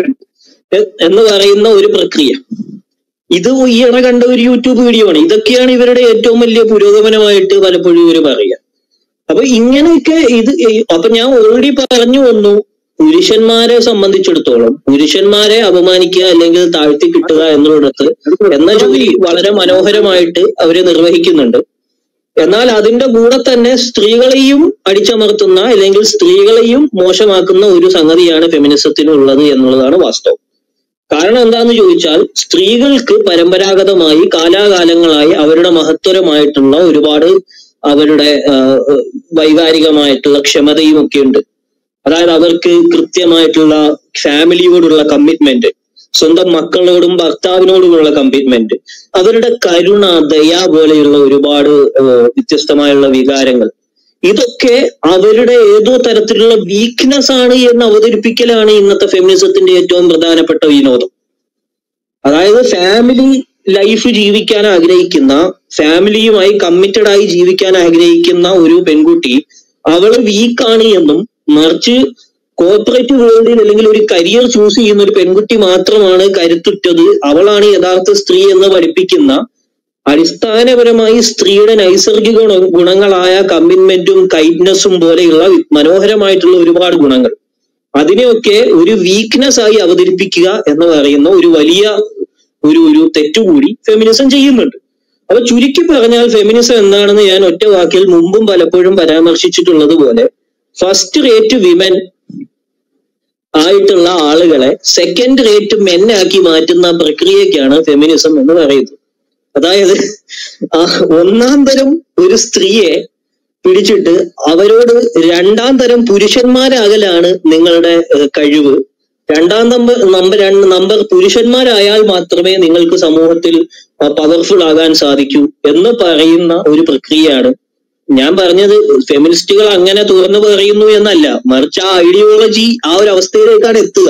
[SPEAKER 5] എ- എന്ന് പറയുന്ന ഒരു പ്രക്രിയ ഇത് ഈയിടെ കണ്ട ഒരു യൂട്യൂബ് വീഡിയോ ആണ് ഇതൊക്കെയാണ് ഇവരുടെ ഏറ്റവും വലിയ പുരോഗമനമായിട്ട് പലപ്പോഴും ഇവർ പറയുക അപ്പൊ ഇങ്ങനെയൊക്കെ ഇത് ഈ- അപ്പൊ ഞാൻ ഓൾറെഡി പറഞ്ഞു വന്നു പുരുഷന്മാരെ സംബന്ധിച്ചിടത്തോളം പുരുഷന്മാരെ അപമാനിക്കുക അല്ലെങ്കിൽ താഴ്ത്തി കിട്ടുക എന്നുള്ളിടത്ത് എന്ന ജോലി വളരെ മനോഹരമായിട്ട് അവര് നിർവഹിക്കുന്നുണ്ട് എന്നാൽ അതിന്റെ കൂടെ തന്നെ സ്ത്രീകളെയും അടിച്ചമർത്തുന്ന അല്ലെങ്കിൽ സ്ത്രീകളെയും മോശമാക്കുന്ന ഒരു സംഗതിയാണ് ഫെമിനിസത്തിനുള്ളത് എന്നുള്ളതാണ് വാസ്തവം കാരണം എന്താന്ന് ചോദിച്ചാൽ സ്ത്രീകൾക്ക് പരമ്പരാഗതമായി കാലാകാലങ്ങളായി അവരുടെ മഹത്തരമായിട്ടുള്ള ഒരുപാട് അവരുടെ ആ, വൈകാരികമായിട്ടുള്ള ക്ഷമതയും ഒക്കെ ഉണ്ട് അതായത് അവർക്ക് കൃത്യമായിട്ടുള്ള ഫാമിലിയോടുള്ള കമ്മിറ്റ്മെന്റ് സ്വന്തം മക്കളോടും ഭർത്താവിനോടുമുള്ള കമ്മിറ്റ്മെന്റ് അവരുടെ കരുണ ദയ പോലെയുള്ള ഒരുപാട് ആ, വ്യത്യസ്തമായുള്ള വികാരങ്ങൾ ഇതൊക്കെ അവരുടെ ഏതോ തരത്തിലുള്ള വീക്ക്നെസ് ആണ് എന്ന് അവതരിപ്പിക്കലാണ് ഇന്നത്തെ ഫെമിനിസത്തിന്റെ ഏറ്റവും പ്രധാനപ്പെട്ട വിനോദം അതായത് ഫാമിലി ലൈഫ് ജീവിക്കാൻ ആഗ്രഹിക്കുന്ന ഫാമിലിയുമായി കമ്മിറ്റഡ് ആയി ജീവിക്കാൻ ആഗ്രഹിക്കുന്ന ഒരു പെൺകുട്ടി അവള് വീക്കാണ് എന്നും മറിച്ച് കോർപ്പറേറ്റ് വേൾഡിൽ അല്ലെങ്കിൽ ഒരു കരിയർ ചൂസ് ചെയ്യുന്ന ഒരു പെൺകുട്ടി മാത്രമാണ് കരുത്തുറ്റത് അവളാണ് യഥാർത്ഥ സ്ത്രീ എന്ന് പഠിപ്പിക്കുന്ന അടിസ്ഥാനപരമായി സ്ത്രീയുടെ നൈസർഗിക ഗുണ- ഗുണങ്ങളായ കമ്മിറ്റ്മെന്റും കൈൻഡ്നെസ്സും പോലെയുള്ള വി- മനോഹരമായിട്ടുള്ള ഒരുപാട് ഗുണങ്ങൾ അതിനെയൊക്കെ ഒരു വീക്ക്നെസ് ആയി അവതരിപ്പിക്കുക എന്ന് പറയുന്ന ഒരു വലിയ ഒരു ഒരു തെറ്റുകൂടി ഫെമിനിസം ചെയ്യുന്നുണ്ട് അപ്പൊ ചുരുക്കി പറഞ്ഞാൽ ഫെമിനിസം എന്താണെന്ന് ഞാൻ ഒറ്റ വാക്കിൽ മുമ്പും പലപ്പോഴും പരാമർശിച്ചിട്ടുള്ളത് പോലെ ഫസ്റ്റ് റേറ്റ് വിമൻ ആയിട്ടുള്ള ആളുകളെ സെക്കൻഡ് റേറ്റ് മെൻ ആക്കി മാറ്റുന്ന പ്രക്രിയക്കാണ് ഫെമിനിസം എന്ന് പറയുന്നത് അതായത് ആ ഒന്നാം തരം ഒരു സ്ത്രീയെ പിടിച്ചിട്ട് അവരോട് രണ്ടാം തരം പുരുഷന്മാരാകലാണ് നിങ്ങളുടെ ഏഹ്, കഴിവ് രണ്ടാം നമ്പർ നമ്പർ രണ്ട് നമ്പർ പുരുഷന്മാരായാൽ മാത്രമേ നിങ്ങൾക്ക് സമൂഹത്തിൽ പവർഫുൾ ആകാൻ സാധിക്കൂ എന്ന് പറയുന്ന ഒരു പ്രക്രിയയാണ് ഞാൻ പറഞ്ഞത് ഫെമിനിസ്റ്റുകൾ അങ്ങനെ തുറന്നു പറയുന്നു എന്നല്ല മറിച്ച് ആ ഐഡിയോളജി ആ ഒരു അവസ്ഥയിലേക്കാണ് എത്തുക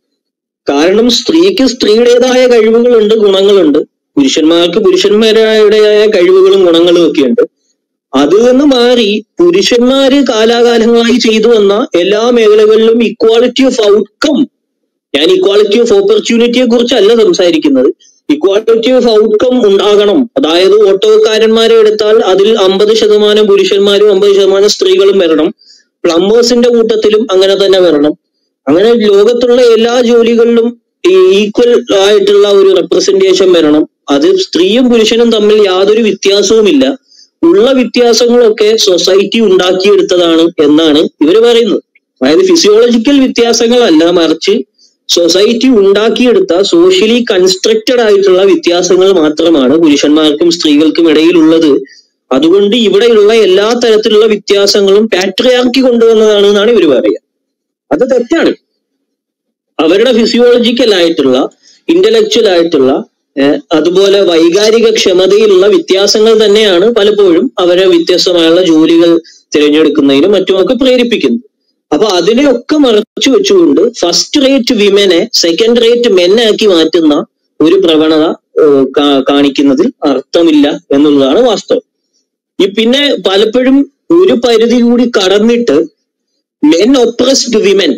[SPEAKER 5] കാരണം സ്ത്രീക്ക് സ്ത്രീയുടേതായ കഴിവുകളുണ്ട് ഗുണങ്ങളുണ്ട് പുരുഷന്മാർക്ക് പുരുഷന്മാരുടേതായ കഴിവുകളും ഗുണങ്ങളും ഒക്കെ ഉണ്ട് അതിൽ നിന്ന് മാറി പുരുഷന്മാര് കാലാകാലങ്ങളായി ചെയ്തു വന്ന എല്ലാ മേഖലകളിലും ഇക്വാളിറ്റി ഓഫ് ഔട്ട്കം ഞാൻ ഇക്വാളിറ്റി ഓഫ് ഓപ്പർച്യൂണിറ്റിയെ കുറിച്ചല്ല സംസാരിക്കുന്നത് ഇക്വാളിറ്റി ഓഫ് ഔട്ട്കം ഉണ്ടാകണം അതായത് ഓട്ടോക്കാരന്മാരെ എടുത്താൽ അതിൽ അമ്പത് ശതമാനം പുരുഷന്മാരും അമ്പത് ശതമാനം സ്ത്രീകളും വരണം പ്ലംബേഴ്സിന്റെ കൂട്ടത്തിലും അങ്ങനെ തന്നെ വരണം അങ്ങനെ ലോകത്തുള്ള എല്ലാ ജോലികളിലും ഈക്വൽ ആയിട്ടുള്ള ഒരു റെപ്രസെന്റേഷൻ വരണം അത് സ്ത്രീയും പുരുഷനും തമ്മിൽ യാതൊരു വ്യത്യാസവുമില്ല ഉള്ള വ്യത്യാസങ്ങളൊക്കെ സൊസൈറ്റി ഉണ്ടാക്കിയെടുത്തതാണ് എന്നാണ് ഇവർ പറയുന്നത് അതായത് ഫിസിയോളജിക്കൽ വ്യത്യാസങ്ങളല്ല മറിച്ച് സൊസൈറ്റി ഉണ്ടാക്കിയെടുത്ത സോഷ്യലി കൺസ്ട്രക്റ്റഡ് ആയിട്ടുള്ള വ്യത്യാസങ്ങൾ മാത്രമാണ് പുരുഷന്മാർക്കും സ്ത്രീകൾക്കും ഇടയിലുള്ളത് അതുകൊണ്ട് ഇവിടെയുള്ള എല്ലാ തരത്തിലുള്ള വ്യത്യാസങ്ങളും പാട്രിയാർക്കി കൊണ്ടുവന്നതാണ് എന്നാണ് ഇവർ പറയുക അത് തെറ്റാണ് അവരുടെ ഫിസിയോളജിക്കൽ ആയിട്ടുള്ള ഇന്റലക്ച്വൽ ആയിട്ടുള്ള ഏഹ്, അതുപോലെ വൈകാരിക ക്ഷമതയിലുള്ള വ്യത്യാസങ്ങൾ തന്നെയാണ് പലപ്പോഴും അവരെ വ്യത്യസ്തമായുള്ള ജോലികൾ തിരഞ്ഞെടുക്കുന്നതിനും മറ്റുമൊക്കെ പ്രേരിപ്പിക്കുന്നത് അപ്പൊ അതിനെയൊക്കെ മറച്ചു വെച്ചുകൊണ്ട് ഫസ്റ്റ് റേറ്റ് വിമനെ സെക്കൻഡ് റേറ്റ് മെന്നാക്കി മാറ്റുന്ന ഒരു പ്രവണത ഏഹ്, കാ- കാണിക്കുന്നതിൽ അർത്ഥമില്ല എന്നുള്ളതാണ് വാസ്തവം ഈ പിന്നെ പലപ്പോഴും ഒരു പരിധി കൂടി കടന്നിട്ട് men oppressed women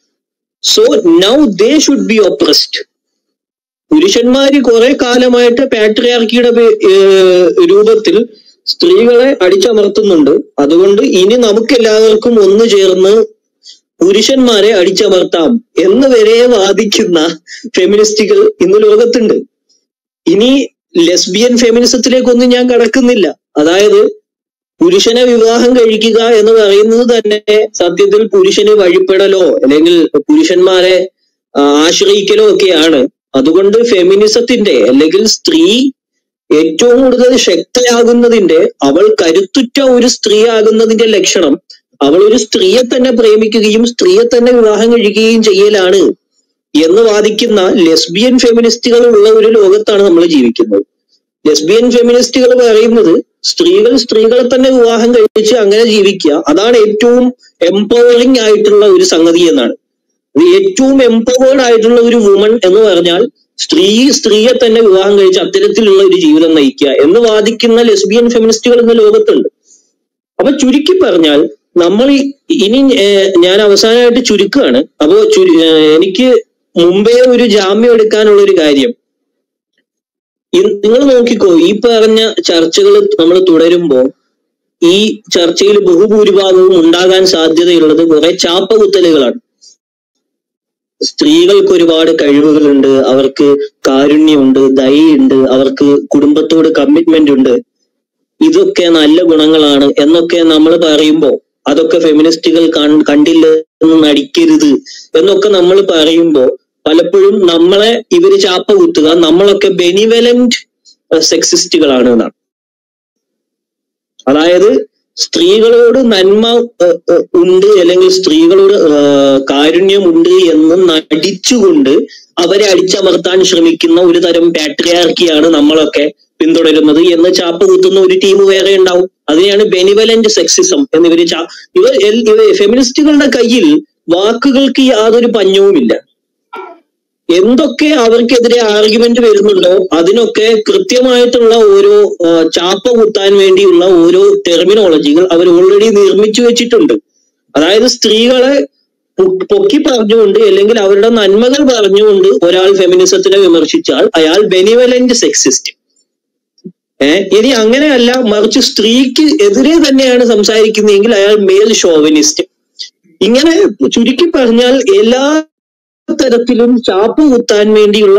[SPEAKER 5] so now they should be oppressed പുരുഷന്മാര് കുറെ കാലമായിട്ട് പാട്രിയാർക്കിയുടെ പേ- ഏഹ് രൂപത്തിൽ സ്ത്രീകളെ അടിച്ചമർത്തുന്നുണ്ട് അതുകൊണ്ട് ഇനി നമുക്ക് എല്ലാവർക്കും ഒന്നു ചേർന്ന് പുരുഷന്മാരെ അടിച്ചമർത്താം എന്ന് വരെ വാദിക്കുന്ന ഫെമിനിസ്റ്റുകൾ ഇന്ന് ലോകത്തുണ്ട് ഇനി ലെസ്ബിയൻ ഫെമിനിസത്തിലേക്കൊന്നും ഞാൻ കടക്കുന്നില്ല അതായത് പുരുഷനെ വിവാഹം കഴിക്കുക എന്ന് പറയുന്നത് തന്നെ സത്യത്തിൽ പുരുഷന് വഴിപ്പെടലോ അല്ലെങ്കിൽ പുരുഷന്മാരെ ആ, ആശ്രയിക്കലോ ഒക്കെയാണ് അതുകൊണ്ട് ഫെമിനിസത്തിന്റെ അല്ലെങ്കിൽ സ്ത്രീ ഏറ്റവും കൂടുതൽ ശക്തയാകുന്നതിന്റെ അവൾ കരുത്തുറ്റ ഒരു സ്ത്രീ ആകുന്നതിന്റെ ലക്ഷണം അവൾ ഒരു സ്ത്രീയെ തന്നെ പ്രേമിക്കുകയും സ്ത്രീയെ തന്നെ വിവാഹം കഴിക്കുകയും ചെയ്യലാണ് എന്ന് വാദിക്കുന്ന ലെസ്ബിയൻ ഫെമിനിസ്റ്റുകൾ ഉള്ള ഒരു ലോകത്താണ് നമ്മൾ ജീവിക്കുന്നത് ലെസ്ബിയൻ ഫെമിനിസ്റ്റുകൾ പറയുന്നത് സ്ത്രീകൾ സ്ത്രീകളെ തന്നെ വിവാഹം കഴിച്ച് അങ്ങനെ ജീവിക്കുക അതാണ് ഏറ്റവും എംപവറിംഗ് ആയിട്ടുള്ള ഒരു സംഗതി എന്നാണ് ഇത് ഏറ്റവും എംപവേർഡ് ആയിട്ടുള്ള ഒരു വുമൺ എന്ന് പറഞ്ഞാൽ സ്ത്രീ സ്ത്രീയെ തന്നെ വിവാഹം കഴിച്ച് അത്തരത്തിലുള്ള ഒരു ജീവിതം നയിക്കുക എന്ന് വാദിക്കുന്ന ലെസ്ബിയൻ ഫെമിനിസ്റ്റുകൾ ഇന്ന് ലോകത്തുണ്ട് അപ്പൊ ചുരുക്കി പറഞ്ഞാൽ നമ്മൾ ഈ- ഇനി ഏഹ്, ഞാൻ അവസാനമായിട്ട് ചുരുക്കുകയാണ് അപ്പോ ചുരു- ഏഹ്, എനിക്ക് മുമ്പേ ഒരു ജാമ്യം എടുക്കാനുള്ള ഒരു കാര്യം നിങ്ങൾ നോക്കിക്കോ ഈ പറഞ്ഞ ചർച്ചകൾ നമ്മൾ തുടരുമ്പോ ഈ ചർച്ചയിൽ ബഹുഭൂരിഭാഗവും ഉണ്ടാകാൻ സാധ്യതയുള്ളത് കുറെ ചാപ്പകുത്തലുകളാണ് സ്ത്രീകൾക്ക് ഒരുപാട് കഴിവുകളുണ്ട് അവർക്ക് കാരുണ്യമുണ്ട് ദയുണ്ട് അവർക്ക് കുടുംബത്തോട് കമ്മിറ്റ്മെന്റ് ഉണ്ട് ഇതൊക്കെ നല്ല ഗുണങ്ങളാണ് എന്നൊക്കെ നമ്മൾ പറയുമ്പോ അതൊക്കെ ഫെമിനിസ്റ്റുകൾ കൺ- കണ്ടില്ല എന്ന് നടിക്കരുത് എന്നൊക്കെ നമ്മൾ പറയുമ്പോ പലപ്പോഴും നമ്മളെ ഇവര് ചാപ്പ കുത്തുക നമ്മളൊക്കെ ബെനിവലന്റ് സെക്സിസ്റ്റുകളാണ് എന്നാണ് അതായത് സ്ത്രീകളോട് നന്മ ഏഹ്, ഏഹ്, ഉണ്ട് അല്ലെങ്കിൽ സ്ത്രീകളോട് ഏഹ്, കാരുണ്യമുണ്ട് എന്ന് നടിച്ചുകൊണ്ട് അവരെ അടിച്ചമർത്താൻ ശ്രമിക്കുന്ന ഒരു തരം പാട്രിയാർക്കിയാണ് നമ്മളൊക്കെ പിന്തുടരുന്നത് എന്ന് ചാപ്പ് കുത്തുന്ന ഒരു ടീം വേറെ ഉണ്ടാവും അതിനെയാണ് ബെനിവലന്റ് സെക്സിസം എന്നിവര് ചാ ഇവ എൽ- ഇവ ഫെമിനിസ്റ്റുകളുടെ കയ്യിൽ വാക്കുകൾക്ക് യാതൊരു പഞ്ഞവുമില്ല എന്തൊക്കെ അവർക്കെതിരെ ആർഗ്യുമെന്റ് വരുന്നുണ്ടോ അതിനൊക്കെ കൃത്യമായിട്ടുള്ള ഓരോ ആ, ചാപ്പ കുത്താൻ വേണ്ടിയുള്ള ഓരോ ടെർമിനോളജികൾ അവർ ഓൾറെഡി നിർമ്മിച്ചു വെച്ചിട്ടുണ്ട് അതായത് സ്ത്രീകളെ പൊ- പൊക്കി പറഞ്ഞുകൊണ്ട് അല്ലെങ്കിൽ അവരുടെ നന്മകൾ പറഞ്ഞുകൊണ്ട് ഒരാൾ ഫെമിനിസത്തിനെ വിമർശിച്ചാൽ അയാൾ ബെനിവലന്റ് സെക്സിസ്റ്റ് ഏഹ് ഇനി അങ്ങനെയല്ല മറിച്ച് സ്ത്രീക്ക് എതിരെ തന്നെയാണ് സംസാരിക്കുന്നതെങ്കിൽ അയാൾ മേൽ ഷോവനിസ്റ്റ് ഇങ്ങനെ ചുരുക്കി പറഞ്ഞാൽ എല്ലാ തരത്തിലും ചാപ്പ് കുത്താൻ വേണ്ടിയുള്ള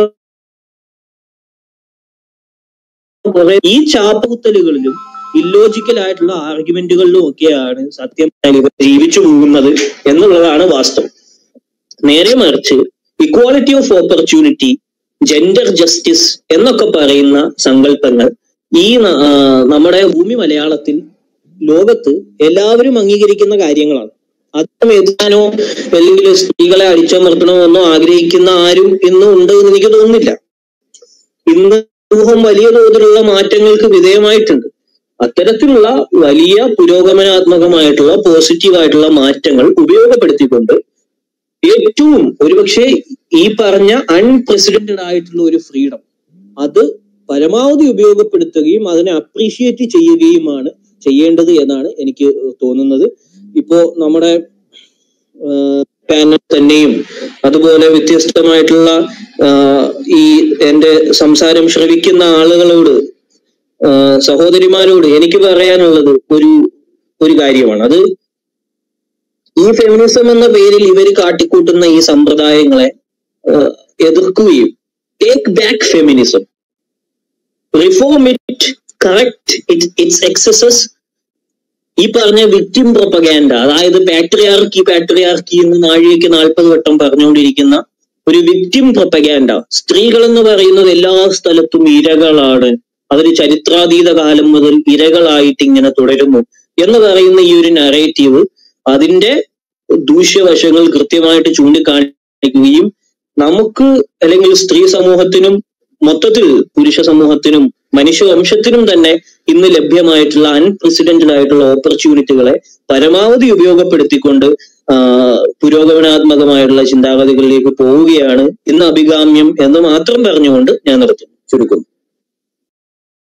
[SPEAKER 5] കുറെ ഈ ചാപ്പ് കുത്തലുകളിലും ഇല്ലോജിക്കൽ ആയിട്ടുള്ള ആർഗ്യുമെന്റുകളിലും ഒക്കെയാണ് സത്യം പറഞ്ഞാൽ ഇവർ ജീവിച്ചു പോകുന്നത് എന്നുള്ളതാണ് വാസ്തവം നേരെ മറിച്ച് equality of opportunity gender justice എന്നൊക്കെ പറയുന്ന സങ്കല്പങ്ങൾ ഈ ന- ആ, നമ്മുടെ ഭൂമി മലയാളത്തിൽ ലോകത്ത് എല്ലാവരും അംഗീകരിക്കുന്ന കാര്യങ്ങളാണ് അതിനും എതിരാനോ അല്ലെങ്കിൽ സ്ത്രീകളെ അടിച്ചമർത്തണമെന്നോ ആഗ്രഹിക്കുന്ന ആരും ഇന്നും ഉണ്ട് എന്ന് എനിക്ക് തോന്നുന്നില്ല ഇന്ന് സമൂഹം വലിയ തോതിലുള്ള മാറ്റങ്ങൾക്ക് വിധേയമായിട്ടുണ്ട് അത്തരത്തിലുള്ള വലിയ പുരോഗമനാത്മകമായിട്ടുള്ള പോസിറ്റീവായിട്ടുള്ള മാറ്റങ്ങൾ ഉപയോഗപ്പെടുത്തിക്കൊണ്ട് ഏറ്റവും ഒരുപക്ഷെ ഈ പറഞ്ഞ അൺപ്രസിഡന്റഡ് ആയിട്ടുള്ള ഒരു ഫ്രീഡം അത് പരമാവധി ഉപയോഗപ്പെടുത്തുകയും അതിനെ അപ്രീഷിയേറ്റ് ചെയ്യുകയുമാണ് ചെയ്യേണ്ടത് എന്നാണ് എനിക്ക് തോന്നുന്നത് ഇപ്പോ നമ്മുടെ പാനൽ തന്നെയും അതുപോലെ വ്യത്യസ്തമായിട്ടുള്ള ആ, ഈ എന്റെ സംസാരം ശ്രവിക്കുന്ന ആളുകളോട് ആ, സഹോദരിമാരോട് എനിക്ക് പറയാനുള്ളത് ഒരു ഒരു കാര്യമാണ് അത് ഈ ഫെമിനിസം എന്ന പേരിൽ ഇവർ കാട്ടിക്കൂട്ടുന്ന ഈ സമ്പ്രദായങ്ങളെ ആ, എതിർക്കുകയും take back feminism reform it correct it it's excesses ഈ പറഞ്ഞ വിക്ടിം പ്രൊപ്പഗാൻഡ അതായത് പാട്രിയാർക്കി പാട്രിയാർക്കി എന്ന് നാഴികയ്ക്ക് നാൽപ്പത് വട്ടം പറഞ്ഞുകൊണ്ടിരിക്കുന്ന ഒരു വിക്ടിം പ്രൊപ്പഗാൻഡ സ്ത്രീകൾ എന്ന് പറയുന്നത് എല്ലാ സ്ഥലത്തും ഇരകളാണ് അവർ ചരിത്രാതീത കാലം മുതൽ ഇരകളായിട്ട് ഇങ്ങനെ തുടരുന്നു എന്ന് പറയുന്ന ഈ ഒരു നറേറ്റീവ് അതിന്റെ ദൂഷ്യവശങ്ങൾ കൃത്യമായിട്ട് ചൂണ്ടിക്കാണിക്കുകയും നമുക്ക് അല്ലെങ്കിൽ സ്ത്രീ സമൂഹത്തിനും മൊത്തത്തിൽ പുരുഷ സമൂഹത്തിനും മനുഷ്യവംശത്തിനും തന്നെ ഇന്ന് ലഭ്യമായിട്ടുള്ള അൺപ്രസിഡന്റഡ് ആയിട്ടുള്ള ഓപ്പർച്യൂണിറ്റികളെ പരമാവധി ഉപയോഗപ്പെടുത്തിക്കൊണ്ട് ആ, പുരോഗമനാത്മകമായിട്ടുള്ള ചിന്താഗതികളിലേക്ക് പോവുകയാണ് ഇന്ന് അഭികാമ്യം എന്ന് മാത്രം പറഞ്ഞുകൊണ്ട് ഞാൻ നിർത്തുന്നു ചുരുക്കുന്നു